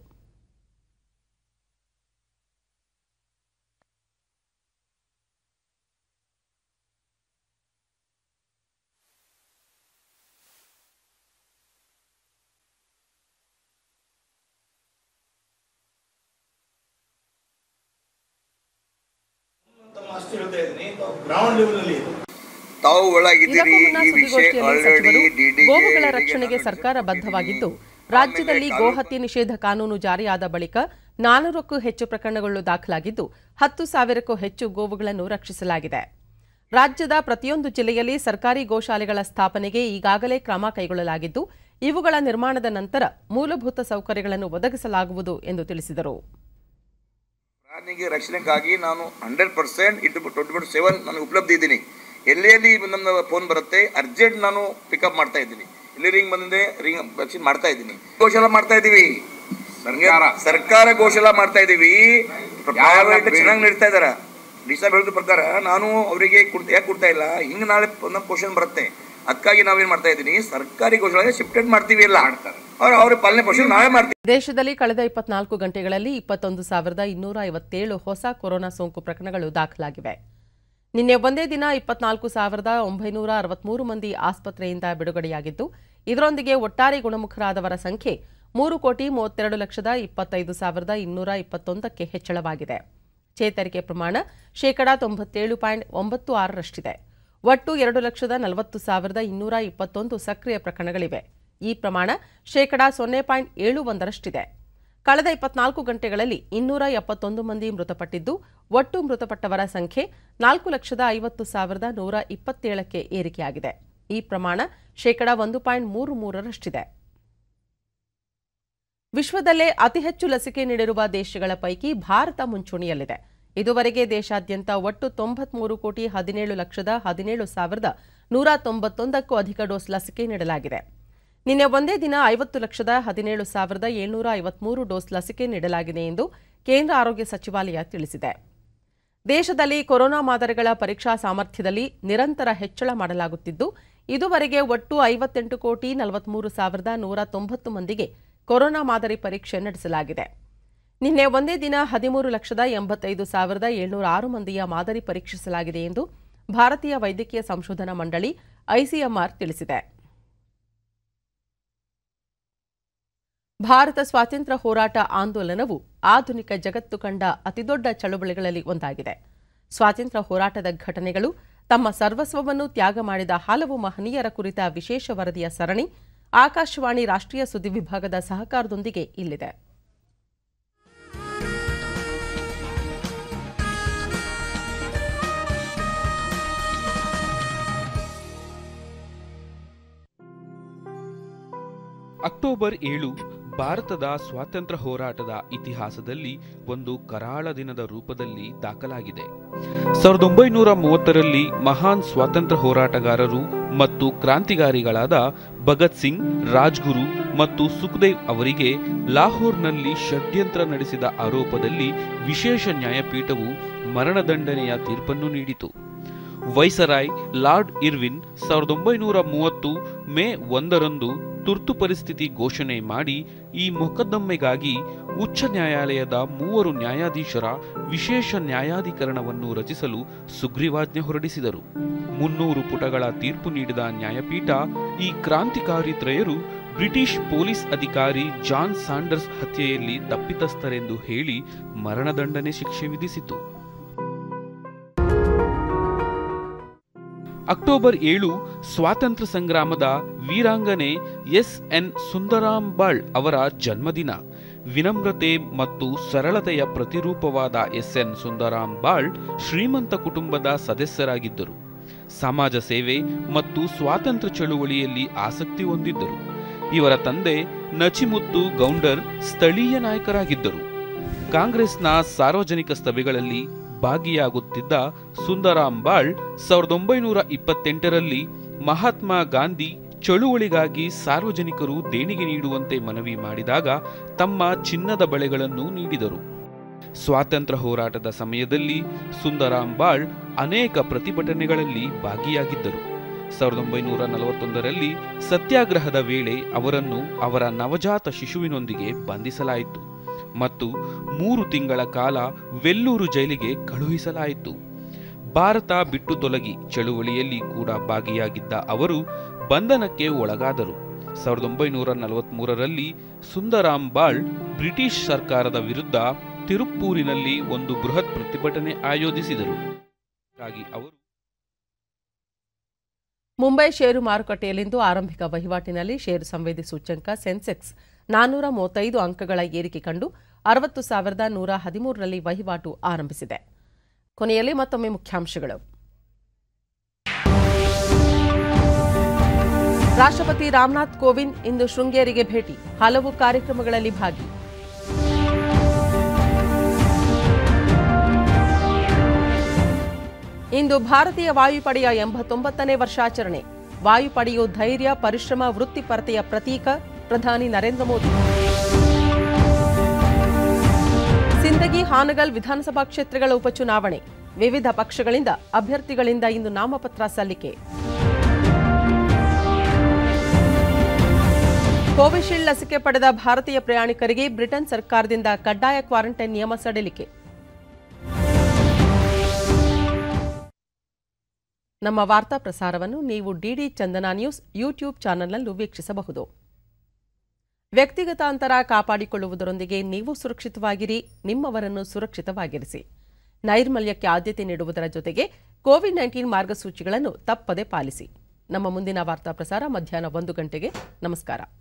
[SPEAKER 16] ತಾವು ಒಳಗಿದ್ದೀರಿ
[SPEAKER 1] ಇದಕ್ಕೂ ಮುನ್ನ
[SPEAKER 16] ಈ ವಿಷಯ
[SPEAKER 1] ಸುದ್ದಿಗೋಷ್ಠಿಯಲ್ಲಿ
[SPEAKER 16] ಆಲ್ರೆಡಿ
[SPEAKER 1] ಸಚಿವರು
[SPEAKER 16] ಡಿಡಿ
[SPEAKER 1] ಗೋವುಗಳ ರಕ್ಷಣೆಗೆ ಸರ್ಕಾರ ಬದ್ಧವಾಗಿದ್ದು ರಾಜ್ಯದಲ್ಲಿ ಗೋಹತ್ಯೆ ನಿಷೇಧ ಕಾನೂನು ಜಾರಿಯಾದ ಬಳಿಕ ನಾನೂರಕ್ಕೂ ಹೆಚ್ಚು ಪ್ರಕರಣಗಳು ದಾಖಲಾಗಿದ್ದು ಹತ್ತು ಸಾವಿರಕ್ಕೂ ಹೆಚ್ಚು ಗೋವುಗಳನ್ನು ರಕ್ಷಿಸಲಾಗಿದೆ ರಾಜ್ಯದ ಪ್ರತಿಯೊಂದು ಜಿಲ್ಲೆಯಲ್ಲಿ ಸರ್ಕಾರಿ ಗೋಶಾಲೆಗಳ ಸ್ಥಾಪನೆಗೆ ಈಗಾಗಲೇ ಕ್ರಮ ಕೈಗೊಳ್ಳಲಾಗಿದ್ದು ಇವುಗಳ ನಿರ್ಮಾಣದ ನಂತರ ಮೂಲಭೂತ ಸೌಕರ್ಯಗಳನ್ನು ಒದಗಿಸಲಾಗುವುದು ಎಂದು ತಿಳಿಸಿದರು
[SPEAKER 16] ಪ್ರಾಣಿಗೆ ರಕ್ಷಣೆಗಾಗಿ ನಾನು hundred percent into twenty four seven ನನಗೆ ಉಪಲಬ್ಧಿ ಇದ್ದೀನಿ ಎಲ್ಲೇ ಎಲ್ಲಿ ನನ್ನ ಫೋನ್ ಬರುತ್ತೆ ಅರ್ಜೆಂಟ್ ನಾನು ಪಿಕಪ್ ಮಾಡ್ತಾ ಇದ್ದೀನಿ ಎಲ್ಲಿ ರಿಂಗ್ ಬಂದಿದೆ ರಿಂಗ್ ವ್ಯಾಕ್ಸಿನ್ ಮಾಡ್ತಾ ಇದ್ದೀನಿ ಗೋಶಾಲ ಮಾಡ್ತಾ ಇದ್ದೀವಿ ಸರ್ಕಾರ ಸರ್ಕಾರ ಗೋಶಾಲ ಮಾಡ್ತಾ ಇದ್ದೀವಿ ಪ್ರೈವೇಟ್ ಚೆನ್ನಾಗಿ ನಡೀತಾ ಇದಾರ ಡಿಸಾ ಹೇಳಿದ ಪ್ರಕಾರ ನಾನು ಅವರಿಗೆ ಕೊಡ್ತಾ ಯಾಕೆ ಕೊಡ್ತಾ ಇಲ್ಲ ಹಿಂಗೆ ನಾಳೆ ನಮ್ಮ ಕ್ವಶನ್ ಬರುತ್ತೆ ಅದಕ್ಕಾಗಿ ನಾವೇನು ಮಾಡ್ತಾ ಇದ್ದೀನಿ ಸರ್ಕಾರಿ ಗೋಶಾಲೆಗೆ ಶಿಫ್ಟೆಡ್ ಮಾಡ್ತೀವಿ ಎಲ್ಲ ಅವ್ರ ಅವ್ರ ಪಾಲನೆ ಪೋಷಣೆ ನಾವೇ ಮಾಡ್ತೀವಿ
[SPEAKER 1] ದೇಶದಲ್ಲಿ ಕಳೆದ ಇಪ್ಪತ್ನಾಲ್ಕು ಗಂಟೆಗಳಲ್ಲಿ ಇಪ್ಪತ್ತೊಂದು ಸಾವಿರದ ಇನ್ನೂರ ಐವತ್ತೇಳು ಹೊಸ ಕೊರೋನಾ ಸೋಂಕು ಪ್ರಕರಣಗಳು ದಾಖಲಾಗಿವೆ ನಿನ್ನೆ ಒಂದೇ ದಿನ ಇಪ್ಪತ್ನಾಲ್ಕು ಸಾವಿರದ ಒಂಬೈನೂರ ಅರವತ್ಮೂರು ಮಂದಿ ಆಸ್ಪತ್ರೆಯಿಂದ ಬಿಡುಗಡೆಯಾಗಿದ್ದು ಇದರೊಂದಿಗೆ ಒಟ್ಟಾರೆ ಗುಣಮುಖರಾದವರ ಸಂಖ್ಯೆ ಮೂರು ಕೋಟಿ ಮೂವತ್ತೆರಡು ಲಕ್ಷದ ಇಪ್ಪತ್ತೈದು ಸಾವಿರದ ಇನ್ನೂರ ಇಪ್ಪತ್ತೊಂದಕ್ಕೆ ಹೆಚ್ಚಳವಾಗಿದೆ ಚೇತರಿಕೆ ಪ್ರಮಾಣ ಶೇಕಡಾ ತೊಂಬತ್ತೇಳು ಪಾಯಿಂಟ್ ಒಂಬತ್ತು ಆರರಷ್ಟಿದೆ ಒಟ್ಟು ಎರಡು ಲಕ್ಷದ ನಲವತ್ತು ಸಾವಿರದ ಇನ್ನೂರ ಇಪ್ಪತ್ತೊಂದು ಸಕ್ರಿಯ ಪ್ರಕರಣಗಳಿವೆ ಈ ಪ್ರಮಾಣ ಶೇಕಡಾ ಸೊನ್ನೆ ಪಾಯಿಂಟ್ ಏಳು ಒಂದರಷ್ಟಿದೆ ಕಳೆದ ಇಪ್ಪತ್ನಾಲ್ಕು ಗಂಟೆಗಳಲ್ಲಿ ಇನ್ನೂರ ಎಪ್ಪತ್ತೊಂದು ಮಂದಿ ಮೃತಪಟ್ಟಿದ್ದು ಒಟ್ಟು ಮೃತಪಟ್ಟವರ ಸಂಖ್ಯೆ ನಾಲ್ಕು ಲಕ್ಷದ ಐವತ್ತು ಸಾವಿರದ ನೂರ ಇಪ್ಪತ್ತೇಳಕ್ಕೆ ಏರಿಕೆಯಾಗಿದೆ ಈ ಪ್ರಮಾಣ ಶೇಕಡಾ ಒಂದು ಪಾಯಿಂಟ್ ಮೂರು ಮೂರರಷ್ಟಿದೆ ವಿಶ್ವದಲ್ಲೇ ಅತಿ ಹೆಚ್ಚು ಲಸಿಕೆ ನೀಡಿರುವ ದೇಶಗಳ ಪೈಕಿ ಭಾರತ ಮುಂಚೂಣಿಯಲ್ಲಿದೆ ಇದುವರೆಗೆ ದೇಶಾದ್ಯಂತ ಒಟ್ಟು ತೊಂಬತ್ಮೂರು ಕೋಟಿ ಹದಿನೇಳು ಲಕ್ಷದ ಹದಿನೇಳು ಸಾವಿರದ ನೂರ ತೊಂಬತ್ತೊಂದಕ್ಕೂ ಅಧಿಕ ಡೋಸ್ ಲಸಿಕೆ ನೀಡಲಾಗಿದೆ ನಿನ್ನೆ ಒಂದೇ ದಿನ ಐವತ್ತು ಲಕ್ಷದ ಹದಿನೇಳು ಸಾವಿರದ ಏಳ್ನೂರ ಐವತ್ಮೂರು ಡೋಸ್ ಲಸಿಕೆ ನೀಡಲಾಗಿದೆ ಎಂದು ಕೇಂದ್ರ ಆರೋಗ್ಯ ಸಚಿವಾಲಯ ತಿಳಿಸಿದೆ ದೇಶದಲ್ಲಿ ಕೊರೋನಾ ಮಾದರಿಗಳ ಪರೀಕ್ಷಾ ಸಾಮರ್ಥ್ಯದಲ್ಲಿ ನಿರಂತರ ಹೆಚ್ಚಳ ಮಾಡಲಾಗುತ್ತಿದ್ದು ಇದುವರೆಗೆ ಒಟ್ಟು ಐವತ್ತೆಂಟು ಕೋಟಿ ನಲವತ್ಮೂರು ಸಾವಿರದ ನೂರ ತೊಂಬತ್ತು ಮಂದಿಗೆ ಕೊರೋನಾ ಮಾದರಿ ಪರೀಕ್ಷೆ ನಡೆಸಲಾಗಿದೆ ನಿನ್ನೆ ಒಂದೇ ದಿನ ಹದಿಮೂರು ಲಕ್ಷದ ಎಂಬತ್ತೈದು ಸಾವಿರದ ಏಳ್ನೂರ ಆರು ಮಂದಿಯ ಮಾದರಿ ಪರೀಕ್ಷಿಸಲಾಗಿದೆ ಎಂದು ಭಾರತೀಯ ವೈದ್ಯಕೀಯ ಸಂಶೋಧನಾ ಮಂಡಳಿ ಐಸಿಎಂಆರ್ ತಿಳಿಸಿದೆ ಭಾರತ ಸ್ವಾತಂತ್ರ್ಯ ಹೋರಾಟ ಆಂದೋಲನವು ಆಧುನಿಕ ಜಗತ್ತು ಕಂಡ ಅತಿದೊಡ್ಡ ಚಳುವಳಿಗಳಲ್ಲಿ ಒಂದಾಗಿದೆ ಸ್ವಾತಂತ್ರ್ಯ ಹೋರಾಟದ ಘಟನೆಗಳು ತಮ್ಮ ಸರ್ವಸ್ವವನ್ನು ತ್ಯಾಗ ಮಾಡಿದ ಹಲವು ಮಹನೀಯರ ಕುರಿತ ವಿಶೇಷ ವರದಿಯ ಸರಣಿ ಆಕಾಶವಾಣಿ ರಾಷ್ಟ್ರೀಯ ಸುದ್ದಿ ವಿಭಾಗದ ಸಹಕಾರದೊಂದಿಗೆ ಇಲ್ಲಿದೆ
[SPEAKER 17] ಅಕ್ಟೋಬರ್ ಏಳು ಭಾರತದ ಸ್ವಾತಂತ್ರ್ಯ ಹೋರಾಟದ ಇತಿಹಾಸದಲ್ಲಿ ಒಂದು ಕರಾಳ ದಿನದ ರೂಪದಲ್ಲಿ ದಾಖಲಾಗಿದೆ ಸಾವಿರದ ಒಂಬೈನೂರ ಮೂವತ್ತರಲ್ಲಿ ಮಹಾನ್ ಸ್ವಾತಂತ್ರ್ಯ ಹೋರಾಟಗಾರರು ಮತ್ತು ಕ್ರಾಂತಿಗಾರಿಗಳಾದ ಭಗತ್ ಸಿಂಗ್ ರಾಜ್ಗುರು ಮತ್ತು ಸುಖದೇವ್ ಅವರಿಗೆ ಲಾಹೋರ್ನಲ್ಲಿ ಷಡ್ಯಂತ್ರ ನಡೆಸಿದ ಆರೋಪದಲ್ಲಿ ವಿಶೇಷ ನ್ಯಾಯಪೀಠವು ಮರಣದಂಡನೆಯ ತೀರ್ಪನ್ನು ನೀಡಿತು ವೈಸರಾಯ್ ಲಾರ್ಡ್ ಇರ್ವಿನ್ ಸಾವಿರದ ಒಂಬೈನೂರ ಮೂವತ್ತು ಮೇ ಒಂದರಂದು ತುರ್ತು ಪರಿಸ್ಥಿತಿ ಘೋಷಣೆ ಮಾಡಿ ಈ ಮೊಕದ್ದಮೆಗಾಗಿ ಉಚ್ಚ ನ್ಯಾಯಾಲಯದ ಮೂವರು ನ್ಯಾಯಾಧೀಶರ ವಿಶೇಷ ನ್ಯಾಯಾಧಿಕರಣವನ್ನು ರಚಿಸಲು ಸುಗ್ರೀವಾಜ್ಞೆ ಹೊರಡಿಸಿದರು ಮುನ್ನೂರು ಪುಟಗಳ ತೀರ್ಪು ನೀಡಿದ ನ್ಯಾಯಪೀಠ ಈ ಕ್ರಾಂತಿಕಾರಿ ತ್ರಯರು ಬ್ರಿಟಿಷ್ ಪೊಲೀಸ್ ಅಧಿಕಾರಿ ಜಾನ್ ಸಾಂಡರ್ಸ್ ಹತ್ಯೆಯಲ್ಲಿ ತಪ್ಪಿತಸ್ಥರೆಂದು ಹೇಳಿ ಮರಣದಂಡನೆ ಶಿಕ್ಷೆ ವಿಧಿಸಿತು ಅಕ್ಟೋಬರ್ ಏಳು ಸ್ವಾತಂತ್ರ್ಯ ಸಂಗ್ರಾಮದ ವೀರಾಂಗನೆ ಎಸ್ ಎನ್ ಸುಂದರಾಂಬಾಳ್ ಅವರ ಜನ್ಮದಿನ ವಿನಮ್ರತೆ ಮತ್ತು ಸರಳತೆಯ ಪ್ರತಿರೂಪವಾದ ಎಸ್ ಎನ್ ಸುಂದರಾಂಬಾಳ್ ಶ್ರೀಮಂತ ಕುಟುಂಬದ ಸದಸ್ಯರಾಗಿದ್ದರು ಸಮಾಜ ಸೇವೆ ಮತ್ತು ಸ್ವಾತಂತ್ರ್ಯ ಚಳುವಳಿಯಲ್ಲಿ ಆಸಕ್ತಿ ಹೊಂದಿದ್ದರು ಇವರ ತಂದೆ ನಚಿಮುತ್ತು ಗೌಂಡರ್ ಸ್ಥಳೀಯ ನಾಯಕರಾಗಿದ್ದರು ಕಾಂಗ್ರೆಸ್ನ ಸಾರ್ವಜನಿಕ ಸಭೆಗಳಲ್ಲಿ ಭಾಗಿಯಾಗುತ್ತಿದ್ದ ಸುಂದರಾಂಬಾಳ್ ಸಾವಿರದ ಒಂಬೈನೂರ ಇಪ್ಪತ್ತೆಂಟರಲ್ಲಿ ಮಹಾತ್ಮ ಗಾಂಧಿ ಚಳುವಳಿಗಾಗಿ ಸಾರ್ವಜನಿಕರು ದೇಣಿಗೆ ನೀಡುವಂತೆ ಮನವಿ ಮಾಡಿದಾಗ ತಮ್ಮ ಚಿನ್ನದ ಬಳೆಗಳನ್ನು ನೀಡಿದರು ಸ್ವಾತಂತ್ರ್ಯ ಹೋರಾಟದ ಸಮಯದಲ್ಲಿ ಸುಂದರಾಂ ಬಾಳ್ ಅನೇಕ ಪ್ರತಿಭಟನೆಗಳಲ್ಲಿ ಭಾಗಿಯಾಗಿದ್ದರು ಸಾವಿರದ ಒಂಬೈನೂರ ನಲವತ್ತೊಂದರಲ್ಲಿ ಸತ್ಯಾಗ್ರಹದ ವೇಳೆ ಅವರನ್ನು ಅವರ ನವಜಾತ ಶಿಶುವಿನೊಂದಿಗೆ ಬಂಧಿಸಲಾಯಿತು ಮತ್ತು ಮೂರು ತಿಂಗಳ ಕಾಲ ವೆಲ್ಲೂರು ಜೈಲಿಗೆ ಕಳುಹಿಸಲಾಯಿತು ಭಾರತ ಬಿಟ್ಟು ತೊಲಗಿ ಚಳುವಳಿಯಲ್ಲಿ ಕೂಡ ಭಾಗಿಯಾಗಿದ್ದ ಅವರು ಬಂಧನಕ್ಕೆ ಒಳಗಾದರು ಸಾವಿರದ ಒಂಬೈನೂರ ನಲವತ್ಮೂರರಲ್ಲಿ ಸುಂದರಾಂ ಬಾಳ್ ಬ್ರಿಟಿಷ್ ಸರ್ಕಾರದ ವಿರುದ್ಧ ತಿರುಪ್ಪೂರಿನಲ್ಲಿ ಒಂದು ಬೃಹತ್ ಪ್ರತಿಭಟನೆ ಆಯೋಜಿಸಿದರು ಹಾಗಾಗಿ ಅವರು
[SPEAKER 1] ಮುಂಬೈ ಷೇರು ಮಾರುಕಟ್ಟೆಯಲ್ಲಿಂದು ಆರಂಭಿಕ ವಹಿವಾಟಿನಲ್ಲಿ ಷೇರು ಸಂವೇದಿ ಸೂಚ್ಯಂಕ ಸೆನ್ಸೆಕ್ಸ್ ನಾನ್ನೂರ ಮೂವತ್ತೈದು ಅಂಕಗಳ ಏರಿಕೆ ಕಂಡು ಅರವತ್ತು ಸಾವಿರದ ನೂರ ಹದಿಮೂರರಲ್ಲಿ ವಹಿವಾಟು ಆರಂಭಿಸಿದೆ ಕೊನೆಯಲ್ಲಿ ಮತ್ತೊಮ್ಮೆ ಮುಖ್ಯಾಂಶಗಳು ರಾಷ್ಟ್ರಪತಿ ರಾಮನಾಥ್ ಕೋವಿಂದ್ ಇಂದು ಶೃಂಗೇರಿಗೆ ಭೇಟಿ ಹಲವು ಕಾರ್ಯಕ್ರಮಗಳಲ್ಲಿ ಭಾಗಿ ಇಂದು ಭಾರತೀಯ ವಾಯುಪಡೆಯ ಎಂಬತ್ತೊಂಬತ್ತನೇ ವರ್ಷಾಚರಣೆ ವಾಯುಪಡೆಯು ಧೈರ್ಯ ಪರಿಶ್ರಮ ವೃತ್ತಿಪರತೆಯ ಪ್ರತೀಕ ಪ್ರಧಾನಿ ನರೇಂದ್ರ ಮೋದಿ ಸಿಂದಗಿ ಹಾನಗಲ್ ವಿಧಾನಸಭಾ ಕ್ಷೇತ್ರಗಳ ಉಪಚುನಾವಣೆ ವಿವಿಧ ಪಕ್ಷಗಳಿಂದ ಅಭ್ಯರ್ಥಿಗಳಿಂದ ಇಂದು ನಾಮಪತ್ರ ಸಲ್ಲಿಕೆ ಕೋವಿಶೀಲ್ಡ್ ಲಸಿಕೆ ಪಡೆದ ಭಾರತೀಯ ಪ್ರಯಾಣಿಕರಿಗೆ ಬ್ರಿಟನ್ ಸರ್ಕಾರದಿಂದ ಕಡ್ಡಾಯ ಕ್ವಾರಂಟೈನ್ ನಿಯಮ ಸಡಿಲಿಕೆ ನಮ್ಮ ವಾರ್ತಾ ಪ್ರಸಾರವನ್ನು ನೀವು ಡಿಡಿ ಚಂದನ ನ್ಯೂಸ್ ಯೂಟ್ಯೂಬ್ ಚಾನೆಲ್ನಲ್ಲೂ ವೀಕ್ಷಿಸಬಹುದು ವ್ಯಕ್ತಿಗತ ಅಂತರ ಕಾಪಾಡಿಕೊಳ್ಳುವುದರೊಂದಿಗೆ ನೀವು ಸುರಕ್ಷಿತವಾಗಿರಿ ನಿಮ್ಮವರನ್ನು ಸುರಕ್ಷಿತವಾಗಿರಿಸಿ ನೈರ್ಮಲ್ಯಕ್ಕೆ ಆದ್ಯತೆ ನೀಡುವುದರ ಜೊತೆಗೆ ಕೋವಿಡ್ ನೈನ್ಟೀನ್ ಮಾರ್ಗಸೂಚಿಗಳನ್ನು ತಪ್ಪದೆ ಪಾಲಿಸಿ ನಮ್ಮ ಮುಂದಿನ ವಾರ್ತಾ ಪ್ರಸಾರ ಮಧ್ಯಾಹ್ನ ಒಂದು ಗಂಟೆಗೆ ನಮಸ್ಕಾರ